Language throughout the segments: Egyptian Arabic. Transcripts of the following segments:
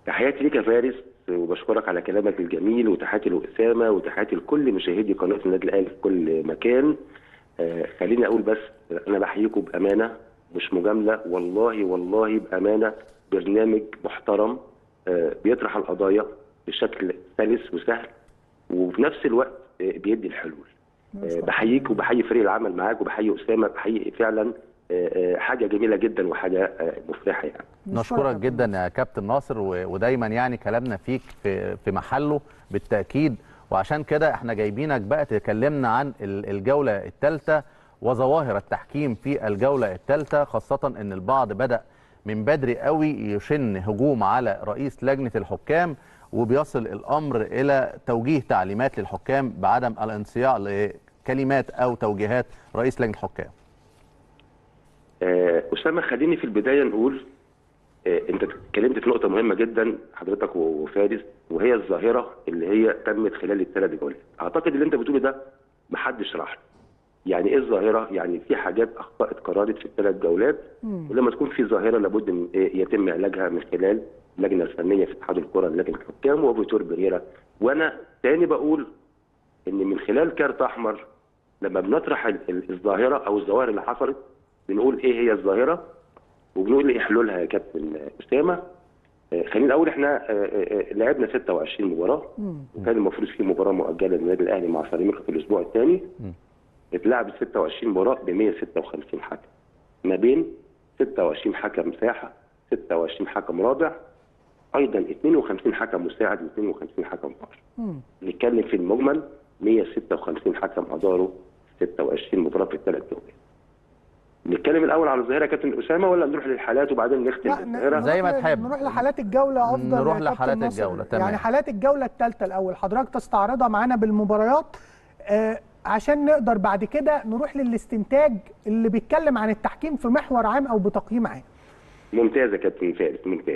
تحياتي ليك يا فارس وبشكرك على كلامك الجميل وتحياتي لاسامه وتحياتي لكل مشاهدي قناه النادي الاهلي في كل مكان آه خليني اقول بس انا بحييكم بامانه مش مجامله والله والله بامانه برنامج محترم آه بيطرح القضايا بشكل سلس وسهل وفي نفس الوقت آه بيدي الحلول آه بحييك وبحيي فريق العمل معاك وبحيي اسامه بحيي فعلا آه، آه، حاجه جميله جدا وحاجه آه، مفرحه يعني نشكرك جدا يا كابتن ناصر و- ودايما يعني كلامنا فيك في في محله بالتاكيد وعشان كده احنا جايبينك بقى تكلمنا عن ال- الجوله الثالثه وظواهر التحكيم في الجوله الثالثه خاصه ان البعض بدا من بدري قوي يشن هجوم على رئيس لجنه الحكام وبيصل الامر الى توجيه تعليمات للحكام بعدم الانصياع لكلمات او توجيهات رئيس لجنه الحكام آه، اسامه خليني في البدايه نقول آه، انت اتكلمت في نقطه مهمه جدا حضرتك وفارس وهي الظاهره اللي هي تمت خلال الثلاث جولات اعتقد اللي انت بتقوله ده محدش شرح له. يعني ايه الظاهره يعني في حاجات اخطاء اتكررت في الثلاث جولات ولما تكون في ظاهره لابد ان إيه يتم علاجها من خلال اللجنه الفنيه في اتحاد الكره لجنه الحكام وفيتور بريرا وانا تاني بقول ان من خلال كارت احمر لما بنطرح ال- ال- الظاهره او الظواهر اللي حصلت بنقول ايه هي الظاهره وبنقول ايه حلولها يا كابتن اسامه آه، خلينا الاول احنا آه، آه، آه، لعبنا 26 مباراه وكان المفروض في مباراه مؤجله للنادي الاهلي مع سيراميكا في الاسبوع الثاني اتلعبت 26 مباراه ب 156 حكم ما بين 26 حكم ساحه 26 حكم رابع ايضا 52 حكم مساعد و52 حكم فار نتكلم في المجمل 156 حكم اداروا 26 مباراه في الثلاث جولات نتكلم الاول على الظاهره يا كابتن اسامه ولا نروح للحالات وبعدين نختم لا بالظاهره ن- زي ما نروح- تحب. نروح لحالات الجوله افضل نروح يا كابتن لحالات ناصر. الجولة، تمام. يعني حالات الجوله الثالثه الاول حضرتك تستعرضها معانا بالمباريات آه عشان نقدر بعد كده نروح للاستنتاج اللي بيتكلم عن التحكيم في محور عام او بتقييم عام ممتاز يا كابتن فارس ممتاز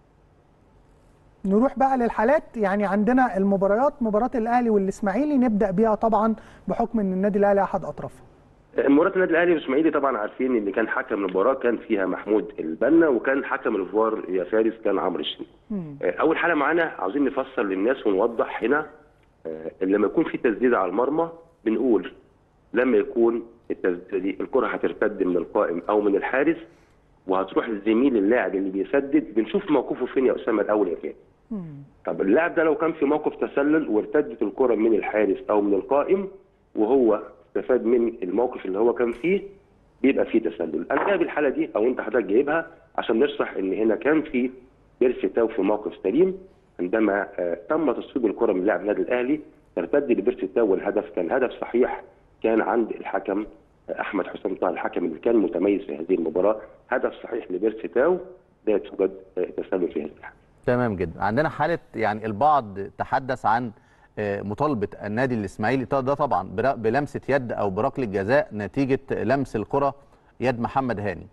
نروح بقى للحالات يعني عندنا المباريات مباراه الاهلي والاسماعيلي نبدا بيها طبعا بحكم ان النادي الاهلي احد اطرافها مباراة النادي الاهلي والاسماعيلي طبعا عارفين ان كان حكم المباراه كان فيها محمود البنا وكان حكم الفار يا فارس كان عمرو الشريف. آه، اول حاله معانا عاوزين نفسر للناس ونوضح هنا آه، لما يكون في تسديده على المرمى بنقول لما يكون التسديده دي الكره هترتد من القائم او من الحارس وهتروح للزميل اللاعب اللي بيسدد بنشوف موقفه فين يا اسامه الاول يا فارس. طب اللاعب ده لو كان في موقف تسلل وارتدت الكره من الحارس او من القائم وهو استفاد من الموقف اللي هو كان فيه بيبقى فيه تسلل انا جايب الحاله دي او انت حضرتك جايبها عشان نشرح ان هنا كان في بيرسي تاو في موقف سليم عندما آه، تم تصويب الكره من لاعب النادي الاهلي ترتد لبيرسي تاو والهدف كان هدف صحيح كان عند الحكم آه، احمد حسام طه الحكم اللي كان متميز في هذه المباراه هدف صحيح لبيرسي تاو لا توجد آه، تسلل في هذه الحاله تمام جدا عندنا حاله يعني البعض تحدث عن آه، مطالبه النادي الاسماعيلي ده ده طبعا بر- بلمسه يد او بركله جزاء نتيجه لمس الكره يد محمد هاني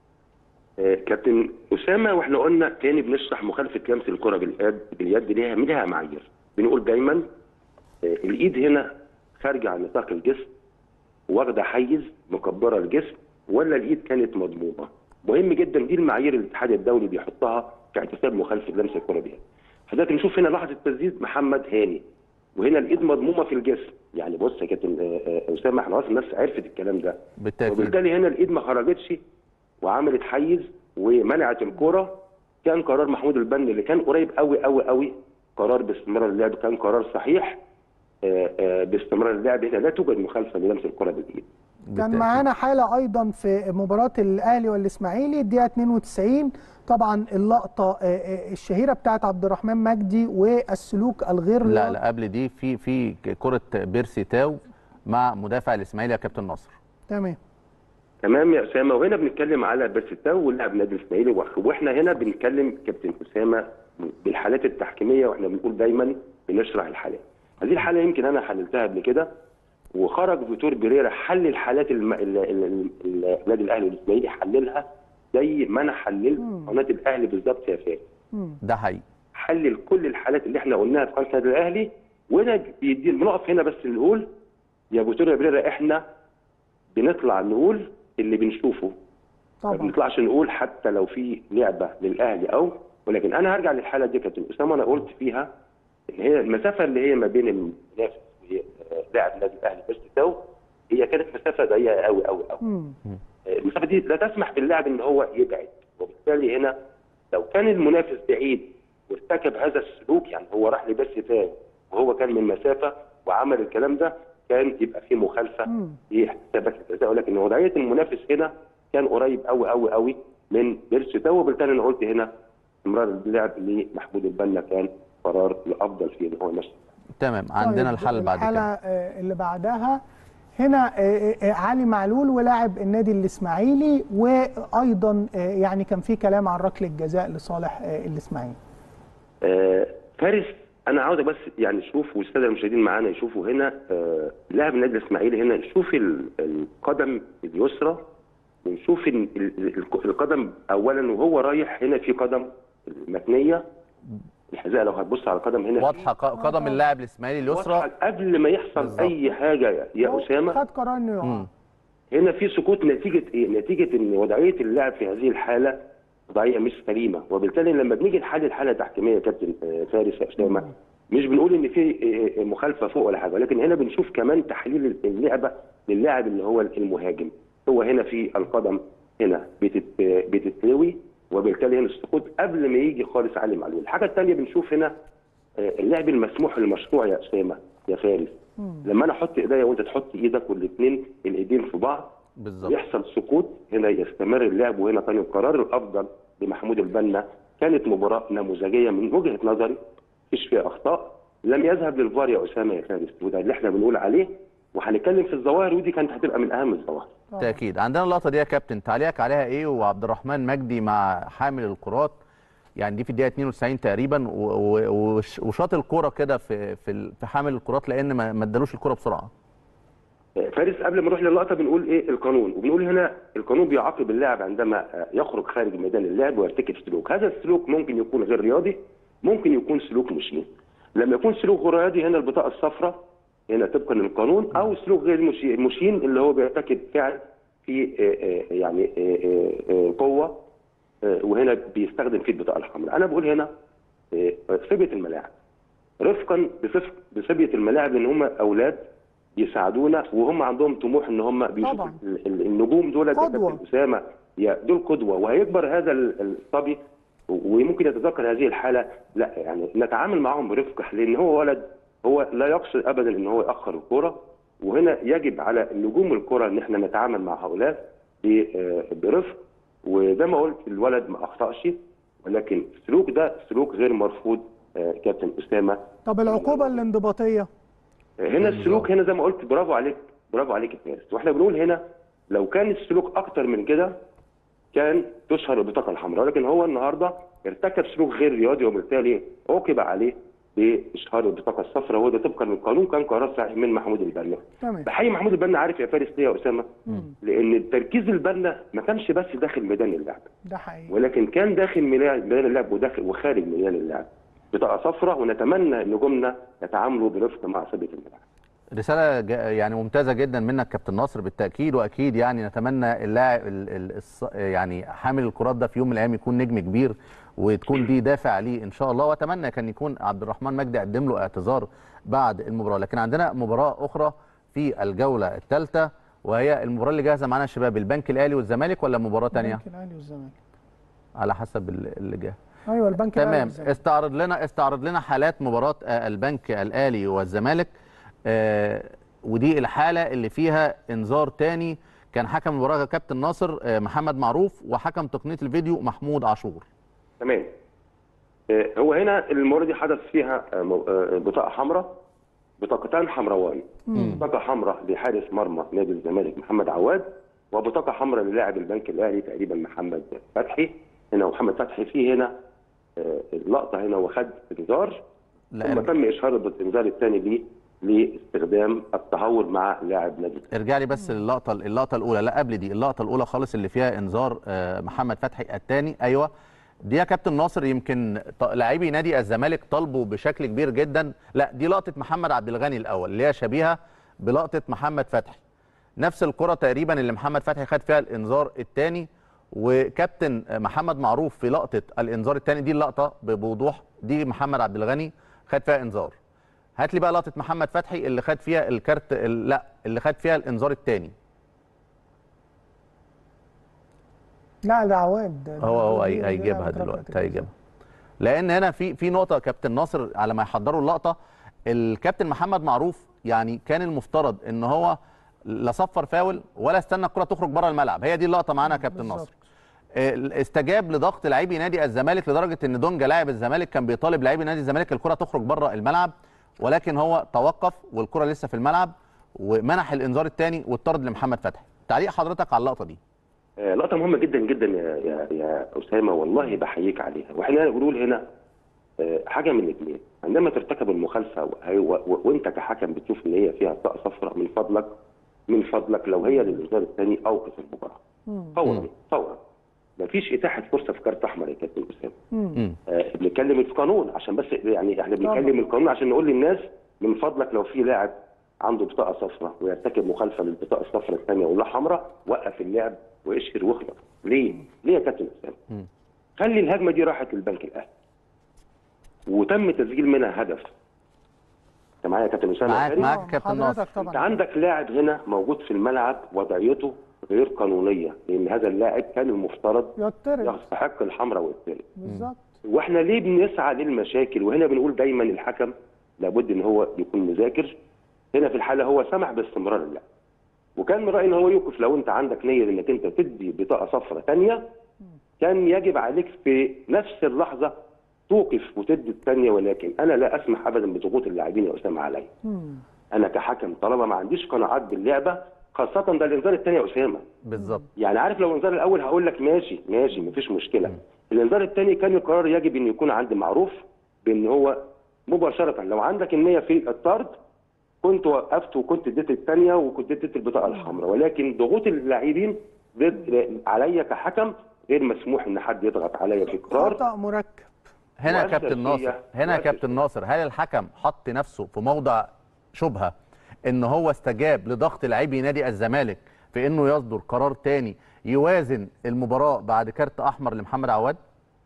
آه، كابتن اسامه واحنا قلنا تاني بنشرح مخالفه لمس الكره باليد باليد ليها ليها معايير بنقول دايما آه، الايد هنا خارجه عن نطاق الجسم واخده حيز مكبره الجسم ولا الايد كانت مضمومه مهم جدا دي المعايير اللي الاتحاد الدولي بيحطها في احتساب مخالفه لمس الكره باليد حضرتك نشوف هنا لحظه تسديد محمد هاني وهنا الايد مضمومه في الجسم يعني بص يا كابتن آه، آه، اسامه احنا خلاص الناس عرفت الكلام ده بالتاكيد وبالتالي هنا الايد ما خرجتش وعملت حيز ومنعت الكره كان قرار محمود البن اللي كان قريب قوي قوي قوي قرار باستمرار اللعب كان قرار صحيح آه، آه، باستمرار اللعب هنا لا توجد مخالفه للمس الكره بالايد كان بالتأكيد. معانا حاله ايضا في مباراه الاهلي والاسماعيلي الدقيقه 92 طبعا اللقطه آه، آه، الشهيره بتاعت عبد الرحمن مجدي والسلوك الغير لا رياضي. لا قبل دي في في كره بيرسي تاو مع مدافع الاسماعيلي يا كابتن ناصر تمام تمام يا اسامه وهنا بنتكلم على بيرستاو واللاعب النادي الاسماعيلي وح- واحنا هنا بنتكلم كابتن اسامه بالحالات التحكيميه واحنا بنقول دايما بنشرح الحالات هذه الحاله يمكن انا حللتها قبل كده وخرج فيتور بيريرا حل الحالات الم... ال- ال- ال- ال- النادي الاهلي والاسماعيلي حللها زي ما انا حللت قناه الاهلي بالظبط يا فادي ده حقيقي حلل كل الحالات اللي احنا قلناها في قناه النادي الاهلي وهنا بيدي بنقف هنا بس نقول يا فيتور يا بريرا احنا بنطلع نقول اللي بنشوفه ما طبعا بنطلعش نقول حتى لو في لعبه للاهلي او ولكن انا هرجع للحاله دي كابتن اسامه انا قلت فيها ان هي المسافه اللي هي ما بين المنافس ولاعب النادي الاهلي بيرسي تاو هي كانت مسافه ضيقه قوي قوي قوي مم. المسافه دي لا تسمح باللاعب ان هو يبعد وبالتالي هنا لو كان المنافس بعيد وارتكب هذا السلوك يعني هو راح لبس تاني وهو كان من مسافه وعمل الكلام ده كان يبقى فيه مخالفه مم. في حسابات الجزاء ولكن وضعيه المنافس هنا كان قريب قوي قوي قوي من بيرسي تاو وبالتالي انا قلت هنا استمرار اللعب لمحمود البنا كان قرار الافضل فيه ان هو يمشي تمام عندنا طيب، الحل بعد الحالة كده آه، اللي بعدها هنا آه، آه، علي معلول ولاعب النادي الاسماعيلي وايضا آه، يعني كان في كلام عن ركله جزاء لصالح آه، الاسماعيلي آه، فارس انا عاوزك بس يعني شوف والساده المشاهدين معانا يشوفوا هنا آه، لاعب النادي الاسماعيلي هنا نشوف ال- القدم اليسرى ونشوف ال- ال- القدم اولا وهو رايح هنا في قدم متنيه الحذاء لو هتبص على القدم هنا واضحه ق- قدم اللاعب الاسماعيلي اليسرى واضحة قبل ما يحصل بالظبط. اي حاجه يا اسامه خد قرار انه يقع مم. هنا في سقوط نتيجه ايه؟ نتيجه ان وضعيه اللاعب في هذه الحاله وضعيه مش سليمه وبالتالي لما بنيجي نحلل الحاله التحكيميه يا كابتن آه، فارس يا اسامه مش بنقول ان في آه، آه، مخالفه فوق ولا حاجه ولكن هنا بنشوف كمان تحليل اللعبه للاعب اللي هو المهاجم هو هنا في القدم هنا بتت- آه، بتتلوي وبالتالي هنا السقوط قبل ما يجي خالص علي معلول الحاجه الثانيه بنشوف هنا آه، اللعب المسموح المشروع يا اسامه يا فارس لما انا احط ايديا وانت تحط ايدك والاثنين الايدين في بعض بالظبط يحصل سقوط هنا يستمر اللعب وهنا كان القرار الافضل لمحمود البنا كانت مباراه نموذجيه من وجهه نظري مفيش فيها اخطاء لم يذهب للفار يا اسامه يا فارس وده اللي احنا بنقول عليه وهنتكلم في الظواهر ودي كانت هتبقى من اهم الظواهر بالتاكيد عندنا اللقطه دي يا كابتن تعليقك عليها ايه وعبد الرحمن مجدي مع حامل الكرات يعني دي في الدقيقه 92 تقريبا و- و- وش- وشاط الكوره كده في في ال- في حامل الكرات لان ما ما ادالوش الكوره بسرعه فارس قبل ما نروح للقطه بنقول ايه القانون وبنقول هنا القانون بيعاقب اللاعب عندما آه، يخرج خارج ميدان اللعب ويرتكب سلوك هذا السلوك ممكن يكون غير رياضي ممكن يكون سلوك مشين لما يكون سلوك غير رياضي هنا البطاقه الصفراء هنا طبقا للقانون او سلوك غير مشي- مشين اللي هو بيرتكب فعل في آه، آه، يعني آه، آه، آه، قوه آه، وهنا بيستخدم فيه البطاقه الحمراء انا بقول هنا آه، صبيه الملاعب رفقا بصف- بصبيه الملاعب ان هم اولاد يساعدونا وهم عندهم طموح ان هم بيشوفوا طبعاً. ال- ال- النجوم دول قدوة. اسامه يا دول قدوه وهيكبر هذا ال- الصبي وممكن يتذكر هذه الحاله لا يعني نتعامل معهم برفق لان هو ولد هو لا يقصد ابدا ان هو ياخر الكره وهنا يجب على نجوم الكره ان احنا نتعامل مع هؤلاء ب- آه، برفق وزي ما قلت الولد ما اخطاش ولكن السلوك ده سلوك غير مرفوض آه، كابتن اسامه طب العقوبه الانضباطيه هنا السلوك هنا زي ما قلت برافو عليك برافو عليك يا فارس واحنا بنقول هنا لو كان السلوك اكتر من كده كان تشهر البطاقه الحمراء ولكن هو النهارده ارتكب سلوك غير رياضي وبالتالي عوقب عليه باشهار البطاقه الصفراء وده طبقا للقانون كان قرار صحيح من محمود البنا تمام بحيي محمود البنا عارف يا فارس ليه يا اسامه لان تركيز البنا ما كانش بس داخل ميدان اللعب ده حقيقي ولكن كان داخل ميدان ميدان اللعب وداخل وخارج ميدان اللعب بطاقه صفراء ونتمنى ان نجومنا يتعاملوا برفق مع صبيه الملعب رساله جا- يعني ممتازه جدا منك كابتن ناصر بالتاكيد واكيد يعني نتمنى اللاعب ال- ال- الص- يعني حامل الكرات ده في يوم من الايام يكون نجم كبير وتكون دي دافع ليه ان شاء الله واتمنى كان يكون عبد الرحمن مجدي قدم له اعتذار بعد المباراه لكن عندنا مباراه اخرى في الجوله الثالثه وهي المباراه اللي جاهزه معانا الشباب البنك الاهلي والزمالك ولا مباراه ثانيه البنك الاهلي والزمالك على حسب ال- اللي جاي ايوه البنك الاهلي تمام والزمالك. استعرض لنا استعرض لنا حالات مباراه آه، البنك الاهلي والزمالك آه، ودي الحاله اللي فيها انذار تاني كان حكم المباراه كابتن ناصر آه، محمد معروف وحكم تقنيه الفيديو محمود عاشور تمام آه، هو هنا المباراه دي حدث فيها آه، م- آه، بطاقه حمراء بطاقتان حمراوان بطاقه حمراء لحارس مرمى نادي الزمالك محمد عواد وبطاقه حمراء للاعب البنك الاهلي تقريبا محمد فتحي هنا محمد فتحي فيه هنا آه، اللقطه هنا وخد انذار ثم لا تم اشهار الانذار الثاني ليه لاستخدام التهور مع لاعب نادي ارجع لي بس اللقطه اللقطه الاولى لا قبل دي اللقطه الاولى خالص اللي فيها انذار آه، محمد فتحي الثاني ايوه دي يا كابتن ناصر يمكن ط- لاعبي نادي الزمالك طالبوا بشكل كبير جدا لا دي لقطه محمد عبد الغني الاول اللي هي شبيهه بلقطه محمد فتحي نفس الكره تقريبا اللي محمد فتحي خد فيها الانذار الثاني وكابتن محمد معروف في لقطه الانذار الثاني دي اللقطه بوضوح دي محمد عبد الغني خد فيها انذار هات لي بقى لقطه محمد فتحي اللي خد فيها الكارت ال- لا اللي خد فيها الانذار الثاني لا ده عواد ده- هو هو دي- هي- دي هيجيبها لعبة ركلة دلوقتي جزاء. هيجيبها لان هنا في في نقطه كابتن ناصر على ما يحضروا اللقطه الكابتن محمد معروف يعني كان المفترض ان هو لا صفر فاول ولا استنى الكره تخرج بره الملعب هي دي اللقطه معانا يا كابتن بالظبط. ناصر آه، استجاب لضغط لاعبي نادي الزمالك لدرجه ان دونجا لاعب الزمالك كان بيطالب لاعبي نادي الزمالك الكره تخرج بره الملعب ولكن هو توقف والكره لسه في الملعب ومنح الانذار الثاني واتطرد لمحمد فتحي تعليق حضرتك على اللقطه دي آه، لقطة مهمة جدا جدا يا يا, يا أسامة والله بحييك عليها واحنا بنقول هنا آه، حاجة من الاثنين عندما ترتكب المخالفة و- و- و- وانت كحكم بتشوف ان هي فيها بطاقة صفراء من فضلك من فضلك لو هي للإنذار الثاني أوقف المباراة فورا فورا مفيش إتاحة فرصة في كارت أحمر يا كابتن أسامة مم. آه، بنتكلم القانون عشان بس يعني احنا بنتكلم القانون عشان نقول للناس من فضلك لو في لاعب عنده بطاقه صفراء ويرتكب مخالفه للبطاقه الصفراء الثانيه ولا حمراء وقف اللعب واشهر واخلص ليه؟ ليه يا كابتن اسامه؟ خلي الهجمه دي راحت للبنك الاهلي وتم تسجيل منها هدف انت معايا يا كابتن اسامه معاك فارس؟ معاك آه، كابتن حضرتك ناصر طبعا انت عندك لاعب هنا موجود في الملعب وضعيته غير قانونيه لان هذا اللاعب كان المفترض يطرد يستحق الحمراء والثالث بالظبط واحنا ليه بنسعى للمشاكل وهنا بنقول دايما الحكم لابد ان هو يكون مذاكر هنا في الحاله هو سمح باستمرار اللعب وكان من رايي ان هو يوقف لو انت عندك نيه انك انت تدي بطاقه صفراء ثانيه كان يجب عليك في نفس اللحظه توقف وتدي الثانيه ولكن انا لا اسمح ابدا بضغوط اللاعبين يا اسامه عليا انا كحكم طالما ما عنديش قناعات باللعبه خاصه ده الانذار الثاني يا اسامه بالظبط يعني عارف لو الانذار الاول هقول لك ماشي ماشي مفيش مشكله الانذار الثاني كان القرار يجب ان يكون عند معروف بان هو مباشره لو عندك النيه في الطرد كنت وقفت وكنت اديت الثانيه وكنت اديت البطاقه الحمراء ولكن ضغوط اللاعبين ضد عليا كحكم غير مسموح ان حد يضغط عليا في قرار خطا مركب هنا يا مؤثر كابتن فيا، ناصر هنا يا مؤثر كابتن ناصر هل الحكم حط نفسه في موضع شبهه ان هو استجاب لضغط لاعبي نادي الزمالك في انه يصدر قرار تاني يوازن المباراه بعد كارت احمر لمحمد عواد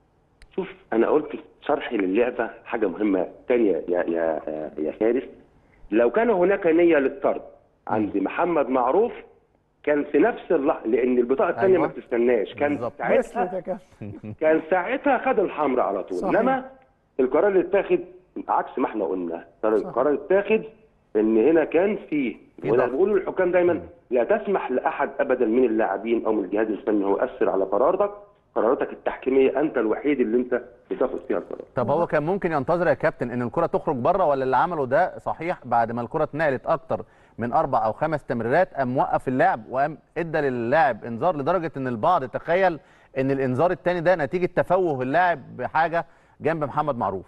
شوف انا قلت في شرحي للعبه حاجه مهمه ثانيه يا يا يا فارس لو كان هناك نيه للطرد عند محمد معروف كان في نفس اللحظه لان البطاقه الثانيه أيوة. ما بتستناش كان بالظبط. وصلت يا ساعتها كابتن كان ساعتها خد الحمراء على طول صحيح. انما القرار اللي اتاخد عكس ما احنا قلنا القرار اللي اتاخد ان هنا كان فيه في وانا ضغط. بقول للحكام دايما لا تسمح لاحد ابدا من اللاعبين او من الجهاز الفني هو ياثر على قراراتك قراراتك التحكيميه انت الوحيد اللي انت بتاخد فيها القرار طب هو كان ممكن ينتظر يا كابتن ان الكره تخرج بره ولا اللي عمله ده صحيح بعد ما الكره اتنقلت اكتر من اربع او خمس تمريرات قام موقف اللعب وقام ادى للاعب انذار لدرجه ان البعض تخيل ان الانذار الثاني ده نتيجه تفوه اللاعب بحاجه جنب محمد معروف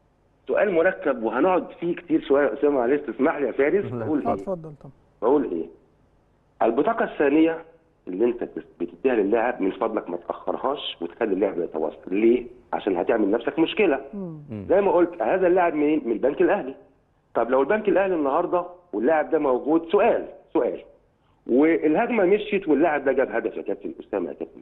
سؤال مركب وهنقعد فيه كتير شويه يا اسامه معلش تسمح لي يا فارس لا. بقول اه ايه اتفضل طبعا بقول ايه البطاقه الثانيه اللي انت بتديها للاعب من فضلك ما تاخرهاش وتخلي اللاعب يتواصل ليه عشان هتعمل نفسك مشكله زي ما قلت هذا اللاعب منين من البنك الاهلي طب لو البنك الاهلي النهارده واللاعب ده موجود سؤال سؤال والهجمه مشيت واللاعب ده جاب هدف يا كابتن اسامه يا كابتن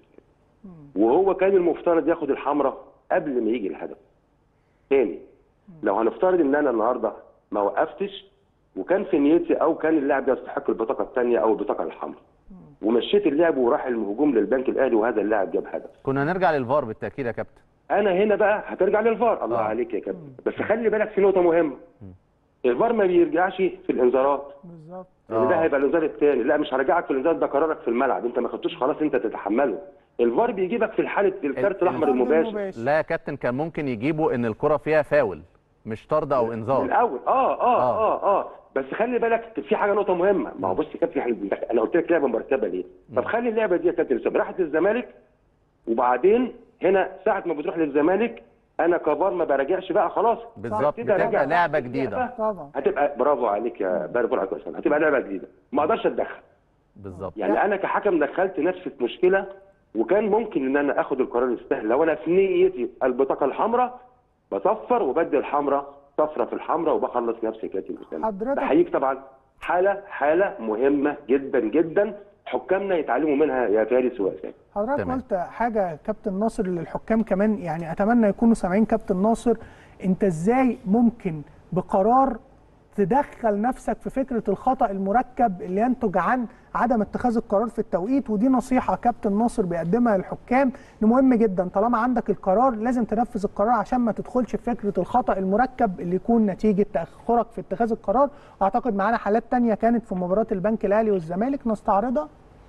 وهو كان المفترض ياخد الحمراء قبل ما يجي الهدف تاني لو هنفترض ان انا النهارده ما وقفتش وكان في نيتي او كان اللاعب ده يستحق البطاقه الثانيه او البطاقه الحمراء ومشيت اللعب وراح الهجوم للبنك الاهلي وهذا اللاعب جاب هدف كنا نرجع للفار بالتاكيد يا كابتن انا هنا بقى هترجع للفار الله آه. عليك يا كابتن بس خلي بالك في نقطه مهمه الفار ما بيرجعش في الانذارات بالظبط لان ده آه. هيبقى الانذار الثاني لا مش هرجعك في الانذار ده قرارك في الملعب انت ما خدتوش خلاص انت تتحمله الفار بيجيبك في حاله الكارت ال- الاحمر طرد المباشر لا يا كابتن كان ممكن يجيبوا ان الكره فيها فاول مش طرد او من انذار الاول اه اه آه. اه اه بس خلي بالك في حاجه نقطه مهمه ما هو بص يا كابتن احنا انا قلت لك لعبه مرتبه ليه؟ طب خلي اللعبه دي يا كابتن اسامه راحت للزمالك وبعدين هنا ساعه ما بتروح للزمالك انا كفار ما براجعش بقى خلاص بالظبط كده راجع بتبقى لعبه اللعبة. جديده طبعا هتبقى برافو عليك يا برافو عليك يا اسامه هتبقى لعبه جديده ما اقدرش اتدخل بالظبط يعني انا كحكم دخلت نفسي في مشكله وكان ممكن ان انا اخد القرار السهل لو انا في نيتي البطاقه الحمراء بصفر وبدي الحمراء صفرة في الحمراء وبخلص نفسي كاتب اسامه حضرتك- بحييك طبعا حاله حاله مهمه جدا جدا حكامنا يتعلموا منها يا فارس واسامه حضرتك تمام. قلت حاجه كابتن ناصر للحكام كمان يعني اتمنى يكونوا سامعين كابتن ناصر انت ازاي ممكن بقرار تدخل نفسك في فكره الخطا المركب اللي ينتج عن عدم اتخاذ القرار في التوقيت ودي نصيحه كابتن ناصر بيقدمها للحكام إن مهم جدا طالما عندك القرار لازم تنفذ القرار عشان ما تدخلش في فكره الخطا المركب اللي يكون نتيجه تاخرك في اتخاذ القرار اعتقد معانا حالات تانية كانت في مباراه البنك الاهلي والزمالك نستعرضها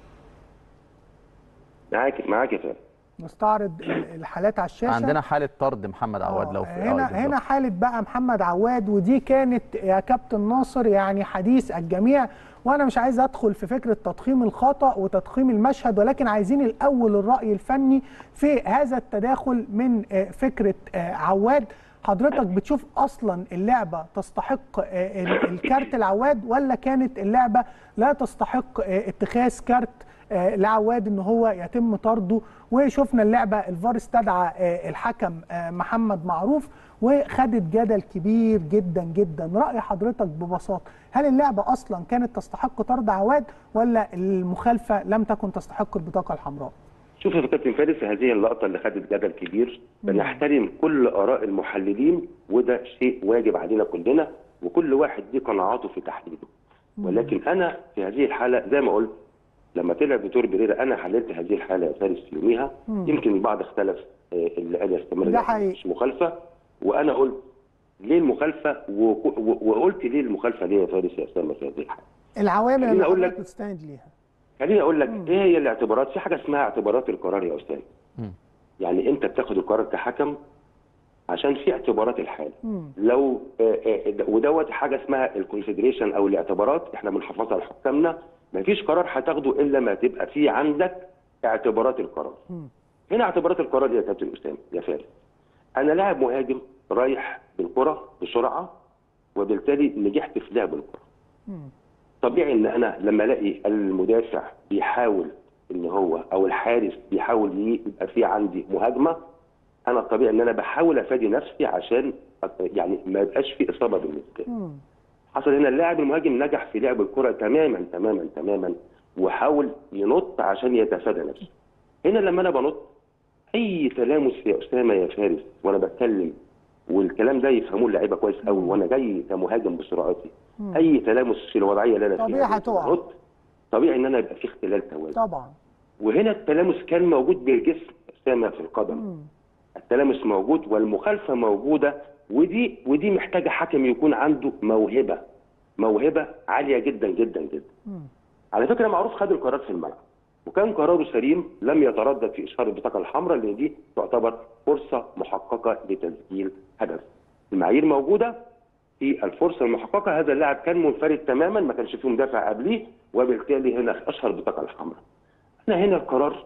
معاك معاك يا فارس نستعرض ال- الحالات على الشاشه عندنا حاله طرد محمد عواد آه، لو في هنا آه، بالظبط. هنا حاله بقى محمد عواد ودي كانت يا كابتن ناصر يعني حديث الجميع وانا مش عايز ادخل في فكره تضخيم الخطا وتضخيم المشهد ولكن عايزين الاول الراي الفني في هذا التداخل من آه، فكره آه، عواد حضرتك بتشوف اصلا اللعبه تستحق آه، ال- الكارت العواد ولا كانت اللعبه لا تستحق آه، اتخاذ كارت آه، لعواد ان هو يتم طرده وشفنا اللعبه الفار استدعى آه، الحكم آه، محمد معروف وخدت جدل كبير جدا جدا راي حضرتك ببساطه هل اللعبه اصلا كانت تستحق طرد عواد ولا المخالفه لم تكن تستحق البطاقه الحمراء شوف يا كابتن فارس هذه اللقطه اللي خدت جدل كبير بنحترم كل اراء المحللين وده شيء واجب علينا كلنا وكل واحد ليه قناعاته في تحليله ولكن انا في هذه الحاله زي ما قلت لما طلع فيتور بريرا انا حللت هذه الحاله يا فارس في يوميها يمكن البعض اختلف آه، اللي قال يستمر ده لا، حقيقي. مش مخالفه وانا قلت ليه المخالفه وك- و- وقلت ليه المخالفه ليه يا فارس يا اسامه في هذه الحاله العوامل خليني اللي أقول حضرتك لك- بتستند ليها خليني اقول لك ايه هي الاعتبارات في حاجه اسمها اعتبارات القرار يا استاذ مم. يعني انت بتاخد القرار كحكم عشان في اعتبارات الحاله مم. لو آه، آه، ودوت حاجه اسمها الكونسيدريشن او الاعتبارات احنا بنحفظها لحكامنا مفيش قرار هتاخده الا ما تبقى في عندك اعتبارات القرار مم. هنا اعتبارات القرار يا كابتن اسامه يا فارس انا لاعب مهاجم رايح بالكره بسرعه وبالتالي نجحت في لعب الكره مم. طبيعي ان انا لما الاقي المدافع بيحاول ان هو او الحارس بيحاول ي- يبقى في عندي مهاجمه انا الطبيعي ان انا بحاول افادي نفسي عشان أ- يعني ما يبقاش في اصابه بالنسبه لي. مم. حصل هنا اللاعب المهاجم نجح في لعب الكره تماما تماما تماما وحاول ينط عشان يتفادى نفسه. هنا لما انا بنط اي تلامس يا اسامه يا فارس وانا بتكلم والكلام ده يفهموه اللعيبه كويس قوي وانا جاي كمهاجم بسرعتي اي تلامس في الوضعيه اللي انا فيها طبيعي دي هتقع. بنط، طبيعي ان انا يبقى في اختلال توازن طبعا وهنا التلامس كان موجود بالجسم اسامه في القدم مم. التلامس موجود والمخالفه موجوده ودي ودي محتاجه حكم يكون عنده موهبه موهبه عاليه جدا جدا جدا مم. على فكره معروف خد القرار في الملعب وكان قراره سليم لم يتردد في اشهار البطاقه الحمراء لان دي تعتبر فرصه محققه لتسجيل هدف المعايير موجوده في الفرصه المحققه هذا اللاعب كان منفرد تماما ما كانش فيه مدافع قبليه وبالتالي هنا اشهر البطاقه الحمراء انا هنا القرار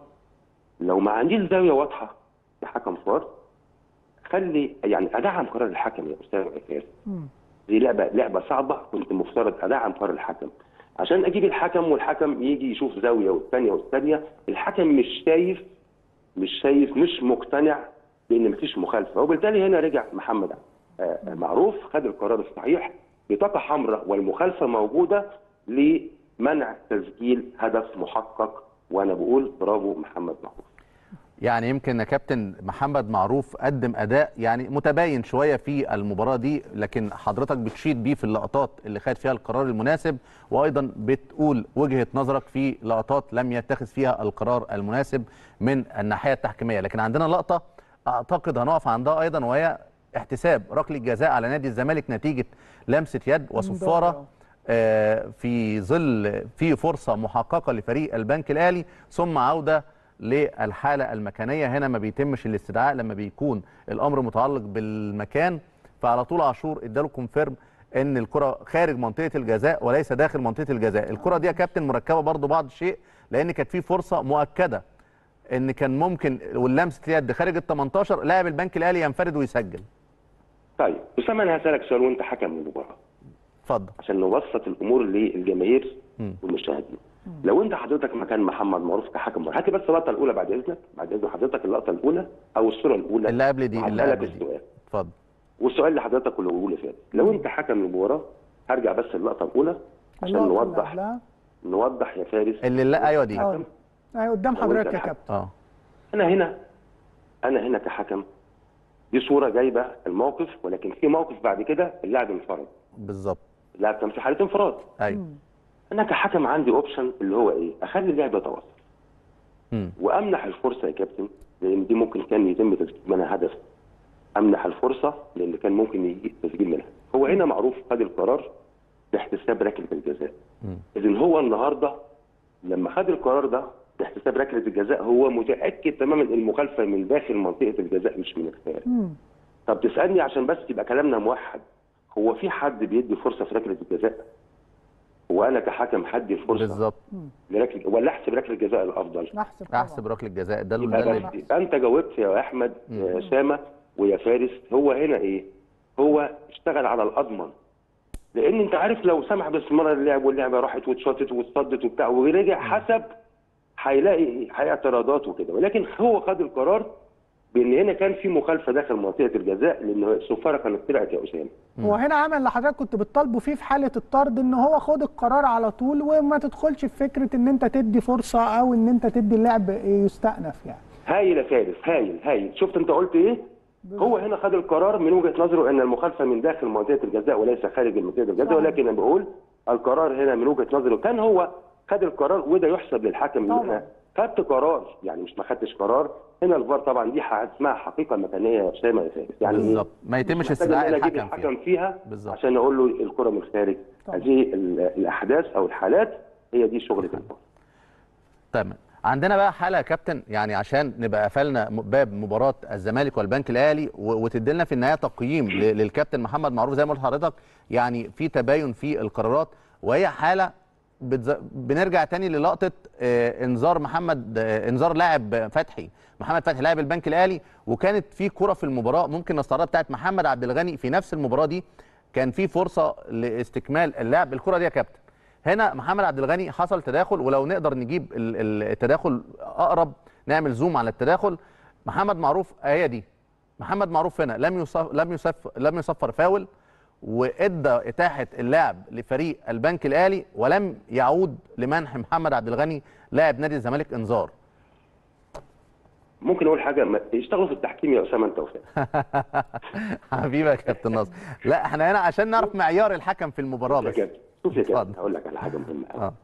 لو ما عنديش زاويه واضحه لحكم فار خلي يعني ادعم قرار الحكم يا استاذ عكاز مم. دي لعبه لعبه صعبه كنت مفترض ادعم قرار الحكم عشان اجيب الحكم والحكم يجي يشوف زاويه والثانيه والثانيه الحكم مش شايف مش شايف مش مقتنع بان مفيش مخالفه وبالتالي هنا رجع محمد آه، معروف خد القرار الصحيح بطاقه حمراء والمخالفه موجوده لمنع تسجيل هدف محقق وانا بقول برافو محمد معروف يعني يمكن يا كابتن محمد معروف قدم اداء يعني متباين شويه في المباراه دي لكن حضرتك بتشيد بيه في اللقطات اللي خد فيها القرار المناسب وايضا بتقول وجهه نظرك في لقطات لم يتخذ فيها القرار المناسب من الناحيه التحكيميه لكن عندنا لقطه اعتقد هنقف عندها ايضا وهي احتساب ركله جزاء على نادي الزمالك نتيجه لمسه يد وصفاره آه، في ظل في فرصه محققه لفريق البنك الاهلي ثم عوده للحاله المكانيه هنا ما بيتمش الاستدعاء لما بيكون الامر متعلق بالمكان فعلى طول عاشور اداله كونفيرم ان الكره خارج منطقه الجزاء وليس داخل منطقه الجزاء الكره دي يا كابتن مركبه برضو بعض الشيء لان كانت في فرصه مؤكده ان كان ممكن واللمسه اليد خارج ال 18 لاعب البنك الاهلي ينفرد ويسجل طيب اسامه انا هسالك سؤال وانت حكم المباراه اتفضل عشان نبسط الامور للجماهير مم. والمشاهدين لو انت حضرتك مكان محمد معروف كحكم هات لي بس اللقطه الاولى بعد اذنك بعد اذن حضرتك اللقطه الاولى او الصوره الاولى اللي قبل دي اللي وهسألك قبل دي السؤال اتفضل والسؤال اللي حضرتك اللي بقوله فات لو انت حكم المباراه هرجع بس اللقطه الاولى عشان اللقطة اللي نوضح قبلها. نوضح يا فارس اللي لا ايوه دي اه ايوه قدام لو حضرتك أنت يا الحق. كابتن اه انا هنا انا هنا كحكم دي صوره جايبه الموقف ولكن في موقف بعد كده اللاعب انفرد بالظبط اللاعب كان في حاله انفراد ايوه انا كحكم عندي اوبشن اللي هو ايه اخلي اللاعب يتواصل مم. وامنح الفرصه يا كابتن لان دي ممكن كان يتم تسجيل منها هدف امنح الفرصه لان كان ممكن يجي تسجيل منها هو هنا معروف خد القرار باحتساب ركله الجزاء مم. اذا هو النهارده لما خد القرار ده باحتساب ركله الجزاء هو متاكد تماما ان المخالفه من داخل منطقه الجزاء مش من الخارج مم. طب تسالني عشان بس يبقى كلامنا موحد هو في حد بيدي فرصه في ركله الجزاء هو انا كحكم حدي الفرصه بالظبط لركله ولا احسب ركله الجزاء الافضل نحسب طبعا. احسب ركله الجزاء ده يبقى ده بس اللي- يبقى انت جاوبت يا احمد يا اسامه ويا فارس هو هنا ايه؟ هو اشتغل على الاضمن لان انت عارف لو سمح باستمرار اللعب واللعبه راحت واتشاطت واتصدت وبتاع ورجع حسب هيلاقي هيلاقي اعتراضات وكده ولكن هو خد القرار بان هنا كان في مخالفه داخل منطقه الجزاء لان الصفاره كانت طلعت يا اسامه هو هنا عمل اللي حضرتك كنت بتطالبه فيه في حاله الطرد ان هو خد القرار على طول وما تدخلش في فكره ان انت تدي فرصه او ان انت تدي اللعب يستأنف يعني هايل يا فارس هايل هايل شفت انت قلت ايه؟ هو هنا خد القرار من وجهه نظره ان المخالفه من داخل منطقه الجزاء وليس خارج منطقه الجزاء صحيح. ولكن انا بقول القرار هنا من وجهه نظره كان هو خد القرار وده يحسب للحكم ان طبعا. انا خدت قرار يعني مش ما خدتش قرار هنا الفار طبعا دي ح- اسمها حقيقه مكانيه يا اسامه يا فارس يعني إيه؟ بالظبط ما يتمش مش محتاج إن استدعاء أنا أجيب الحكم فيها الحكم فيها بالظبط. عشان اقول له الكره من الخارج طبعا. هذه ال- الاحداث او الحالات هي دي شغله الفار تمام عندنا بقى حاله يا كابتن يعني عشان نبقى قفلنا م- باب مباراه الزمالك والبنك الاهلي و- وتدي لنا في النهايه تقييم ل- للكابتن محمد معروف زي ما قلت لحضرتك يعني في تباين في القرارات وهي حاله بتز... بنرجع تاني للقطه آه انذار محمد آه انذار لاعب فتحي محمد فتحي لاعب البنك الاهلي وكانت في كره في المباراه ممكن نستعرضها بتاعت محمد عبد الغني في نفس المباراه دي كان في فرصه لاستكمال اللعب الكره دي يا كابتن هنا محمد عبد الغني حصل تداخل ولو نقدر نجيب ال- ال- التداخل اقرب نعمل زوم على التداخل محمد معروف هي دي محمد معروف هنا لم يصف لم يصف لم يصفر فاول وادى اتاحه اللعب لفريق البنك الاهلي ولم يعود لمنح محمد عبد الغني لاعب نادي الزمالك انذار ممكن اقول حاجه ما- يشتغلوا في التحكيم يا اسامه انت وفاء حبيبي يا كابتن ناصر لا احنا هنا عشان نعرف معيار الحكم في المباراه يا بس كابتن شوف يا كابتن اتفضل. هقول لك على حاجه مهمه قوي اه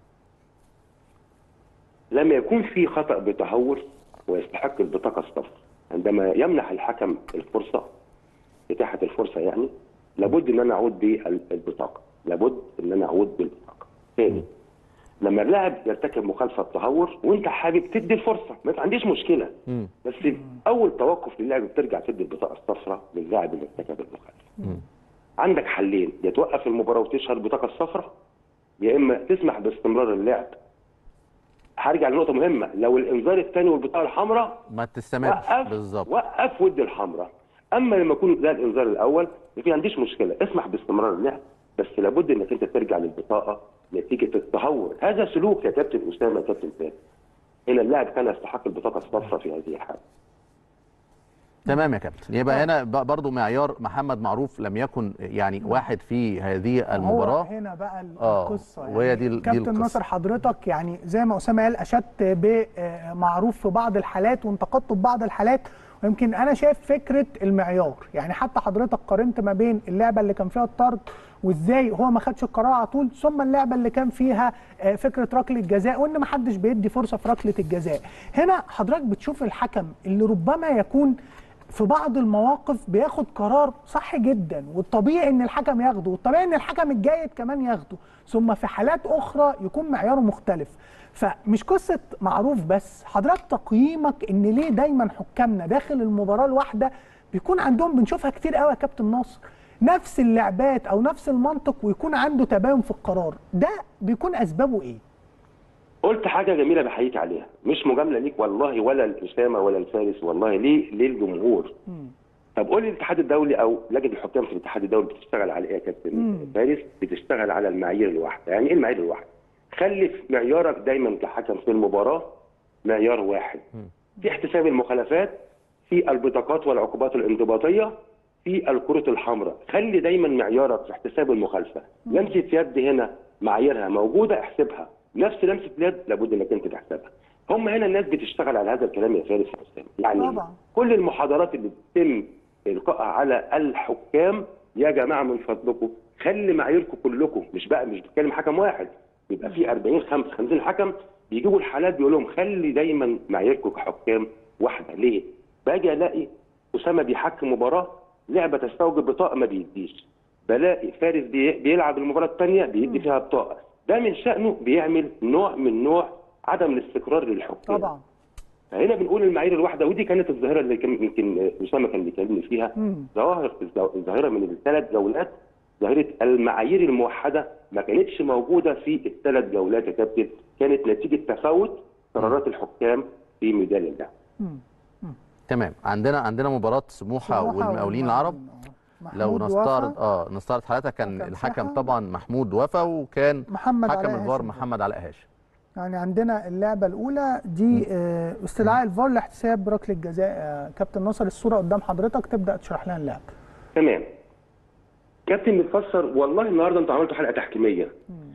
لما يكون في خطا بتهور ويستحق البطاقه الصفراء عندما يمنح الحكم الفرصه اتاحه الفرصه يعني لابد ان انا اعود بالبطاقه لابد ان انا اعود بالبطاقه ثاني لما اللاعب يرتكب مخالفه تهور وانت حابب تدي الفرصه ما عنديش مشكله مم. بس اول توقف للاعب بترجع تدي البطاقه الصفراء للاعب اللي ارتكب المخالفه عندك حلين يا توقف المباراه وتشهر البطاقه الصفراء يا اما تسمح باستمرار اللعب هرجع لنقطه مهمه لو الانذار الثاني والبطاقه الحمراء ما تستمرش وقف بالظبط وقف ودي الحمراء اما لما يكون ده الانذار الاول ما عنديش مشكله اسمح باستمرار اللعب بس لابد انك انت ترجع للبطاقه نتيجه التهور هذا سلوك يا كابتن اسامه يا كابتن فادي هنا اللاعب كان يستحق البطاقه الصفراء في هذه الحاله تمام يا كابتن يبقى هنا ب- برضو معيار محمد معروف لم يكن يعني واحد في هذه هو المباراه هنا بقى ال- آه، القصه يعني وهي دي ال- دي كابتن القصة. ناصر حضرتك يعني زي ما اسامه قال اشدت بمعروف في بعض الحالات وانتقدته في بعض الحالات ويمكن انا شايف فكره المعيار يعني حتى حضرتك قارنت ما بين اللعبه اللي كان فيها الطرد وازاي هو ما خدش القرار على طول ثم اللعبه اللي كان فيها آه، فكره ركله جزاء وان ما حدش بيدي فرصه في ركله الجزاء هنا حضرتك بتشوف الحكم اللي ربما يكون في بعض المواقف بياخد قرار صح جدا والطبيعي ان الحكم ياخده والطبيعي ان الحكم الجيد كمان ياخده ثم في حالات اخرى يكون معياره مختلف فمش قصه معروف بس حضرتك تقييمك ان ليه دايما حكامنا داخل المباراه الواحده بيكون عندهم بنشوفها كتير قوي يا كابتن ناصر نفس اللعبات او نفس المنطق ويكون عنده تباين في القرار ده بيكون اسبابه ايه قلت حاجه جميله بحييك عليها مش مجامله ليك والله ولا الاسامه ولا الفارس والله ليه ليه الجمهور طب قول لي الاتحاد الدولي او لجنه الحكام في الاتحاد الدولي بتشتغل على ايه يا كابتن فارس بتشتغل على المعايير الواحده يعني ايه المعايير الواحده خلي في معيارك دايما كحكم في المباراه معيار واحد في احتساب المخالفات في البطاقات والعقوبات الانضباطيه في الكرة الحمراء خلي دايما معيارك في احتساب المخالفه لمسه يد هنا معاييرها موجوده احسبها نفس لمسه اليد لابد انك انت تحسبها هم هنا الناس بتشتغل على هذا الكلام يا فارس يا أسامة. يعني طبعا. كل المحاضرات اللي بتتم القائها على الحكام يا جماعه من فضلكم خلي معاييركم كلكم مش بقى مش بتكلم حكم واحد يبقى في 40 خمس 50 حكم بيجيبوا الحالات بيقول لهم خلي دايما معاييركم كحكام واحده ليه؟ باجي الاقي اسامه بيحكم مباراه لعبه تستوجب بطاقه ما بيديش بلاقي فارس بي- بيلعب المباراه الثانيه بيدي فيها بطاقه ده من شانه بيعمل نوع من نوع عدم الاستقرار للحكام طبعا فهنا بنقول المعايير الواحده ودي كانت الظاهره اللي كان يمكن اسامه كان بيكلمني فيها مم. ظواهر الظاهره من الثلاث جولات ظاهره المعايير الموحده ما كانتش موجوده في الثلاث جولات يا كابتن كانت نتيجه تفاوت قرارات الحكام في ميدان اللعب مم. تمام عندنا عندنا مباراه سموحه سموحة والمقاولين العرب آه. لو محمود نستعرض وفا، اه نستعرض حالتها كان حكم الحكم ساحة. طبعا محمود وفا وكان محمد حكم علاء الفار هاشم. محمد علاء هاشم يعني عندنا اللعبه الاولى دي آه، استدعاء الفار لاحتساب ركله جزاء آه، كابتن ناصر الصوره قدام حضرتك تبدا تشرح لنا اللعب تمام كابتن بنفسر والله النهارده انتوا عملتوا حلقه تحكيميه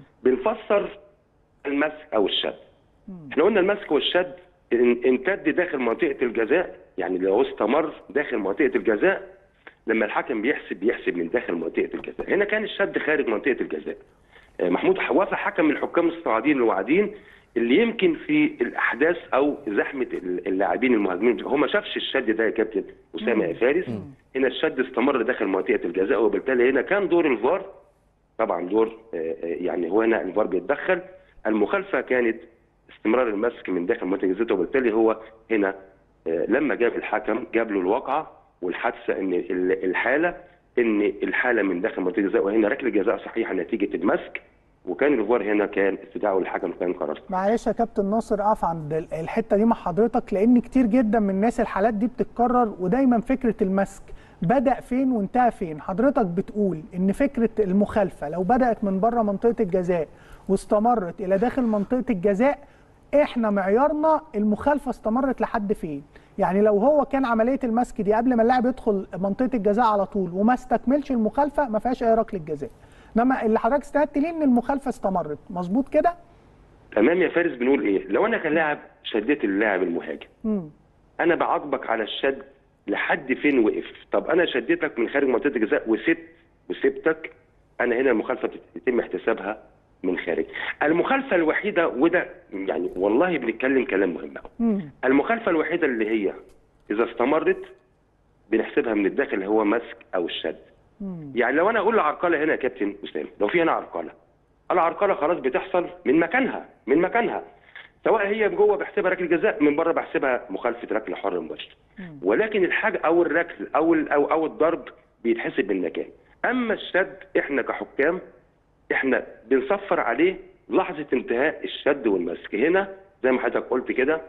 بنفسر المسك او الشد احنا قلنا المسك والشد ان- امتد داخل منطقه الجزاء يعني لو استمر داخل منطقه الجزاء لما الحكم بيحسب بيحسب من داخل منطقه الجزاء هنا كان الشد خارج منطقه الجزاء آه، محمود حوافه حكم من الحكام الصاعدين الواعدين اللي يمكن في الاحداث او زحمه اللاعبين المهاجمين هو ما شافش الشد ده يا كابتن اسامه يا فارس هنا الشد استمر داخل منطقه الجزاء وبالتالي هنا كان دور الفار طبعا دور آه، آه، يعني هو هنا الفار بيتدخل المخالفه كانت استمرار المسك من داخل منطقه الجزاء وبالتالي هو هنا آه، لما جاب الحكم جاب له الواقعه والحادثه ان ال- الحاله ان الحاله من داخل منطقه الجزاء وهنا ركله جزاء صحيحه نتيجه المسك وكان الفار هنا كان استدعاء الحكم كان قرار صحيح. معلش يا كابتن ناصر اقف عند ال- الحته دي مع حضرتك لان كتير جدا من الناس الحالات دي بتتكرر ودايما فكره المسك بدا فين وانتهى فين حضرتك بتقول ان فكره المخالفه لو بدات من بره منطقه الجزاء واستمرت الى داخل منطقه الجزاء احنا معيارنا المخالفه استمرت لحد فين يعني لو هو كان عمليه المسك دي قبل ما اللاعب يدخل منطقه الجزاء على طول وما استكملش المخالفه ما فيهاش اي ركله جزاء انما اللي حضرتك استندت ليه ان المخالفه استمرت مظبوط كده تمام يا فارس بنقول ايه لو انا كلاعب شديت اللاعب المهاجم مم. انا بعاقبك على الشد لحد فين وقف طب انا شديتك من خارج منطقه الجزاء وسبت وسبتك انا هنا المخالفه بتتم احتسابها من خارج المخالفه الوحيده وده يعني والله بنتكلم كلام مهم أوي. مم. المخالفه الوحيده اللي هي اذا استمرت بنحسبها من الداخل اللي هو مسك او الشد مم. يعني لو انا اقول عرقله هنا يا كابتن اسامه لو في هنا عرقله العرقله خلاص بتحصل من مكانها من مكانها سواء هي جوه بحسبها ركله جزاء من بره بحسبها مخالفه ركله حر مباشر ولكن الحاجه او الركل او ال- او او الضرب بيتحسب من مكان اما الشد احنا كحكام احنا بنصفر عليه لحظه انتهاء الشد والمسك هنا زي ما حضرتك قلت كده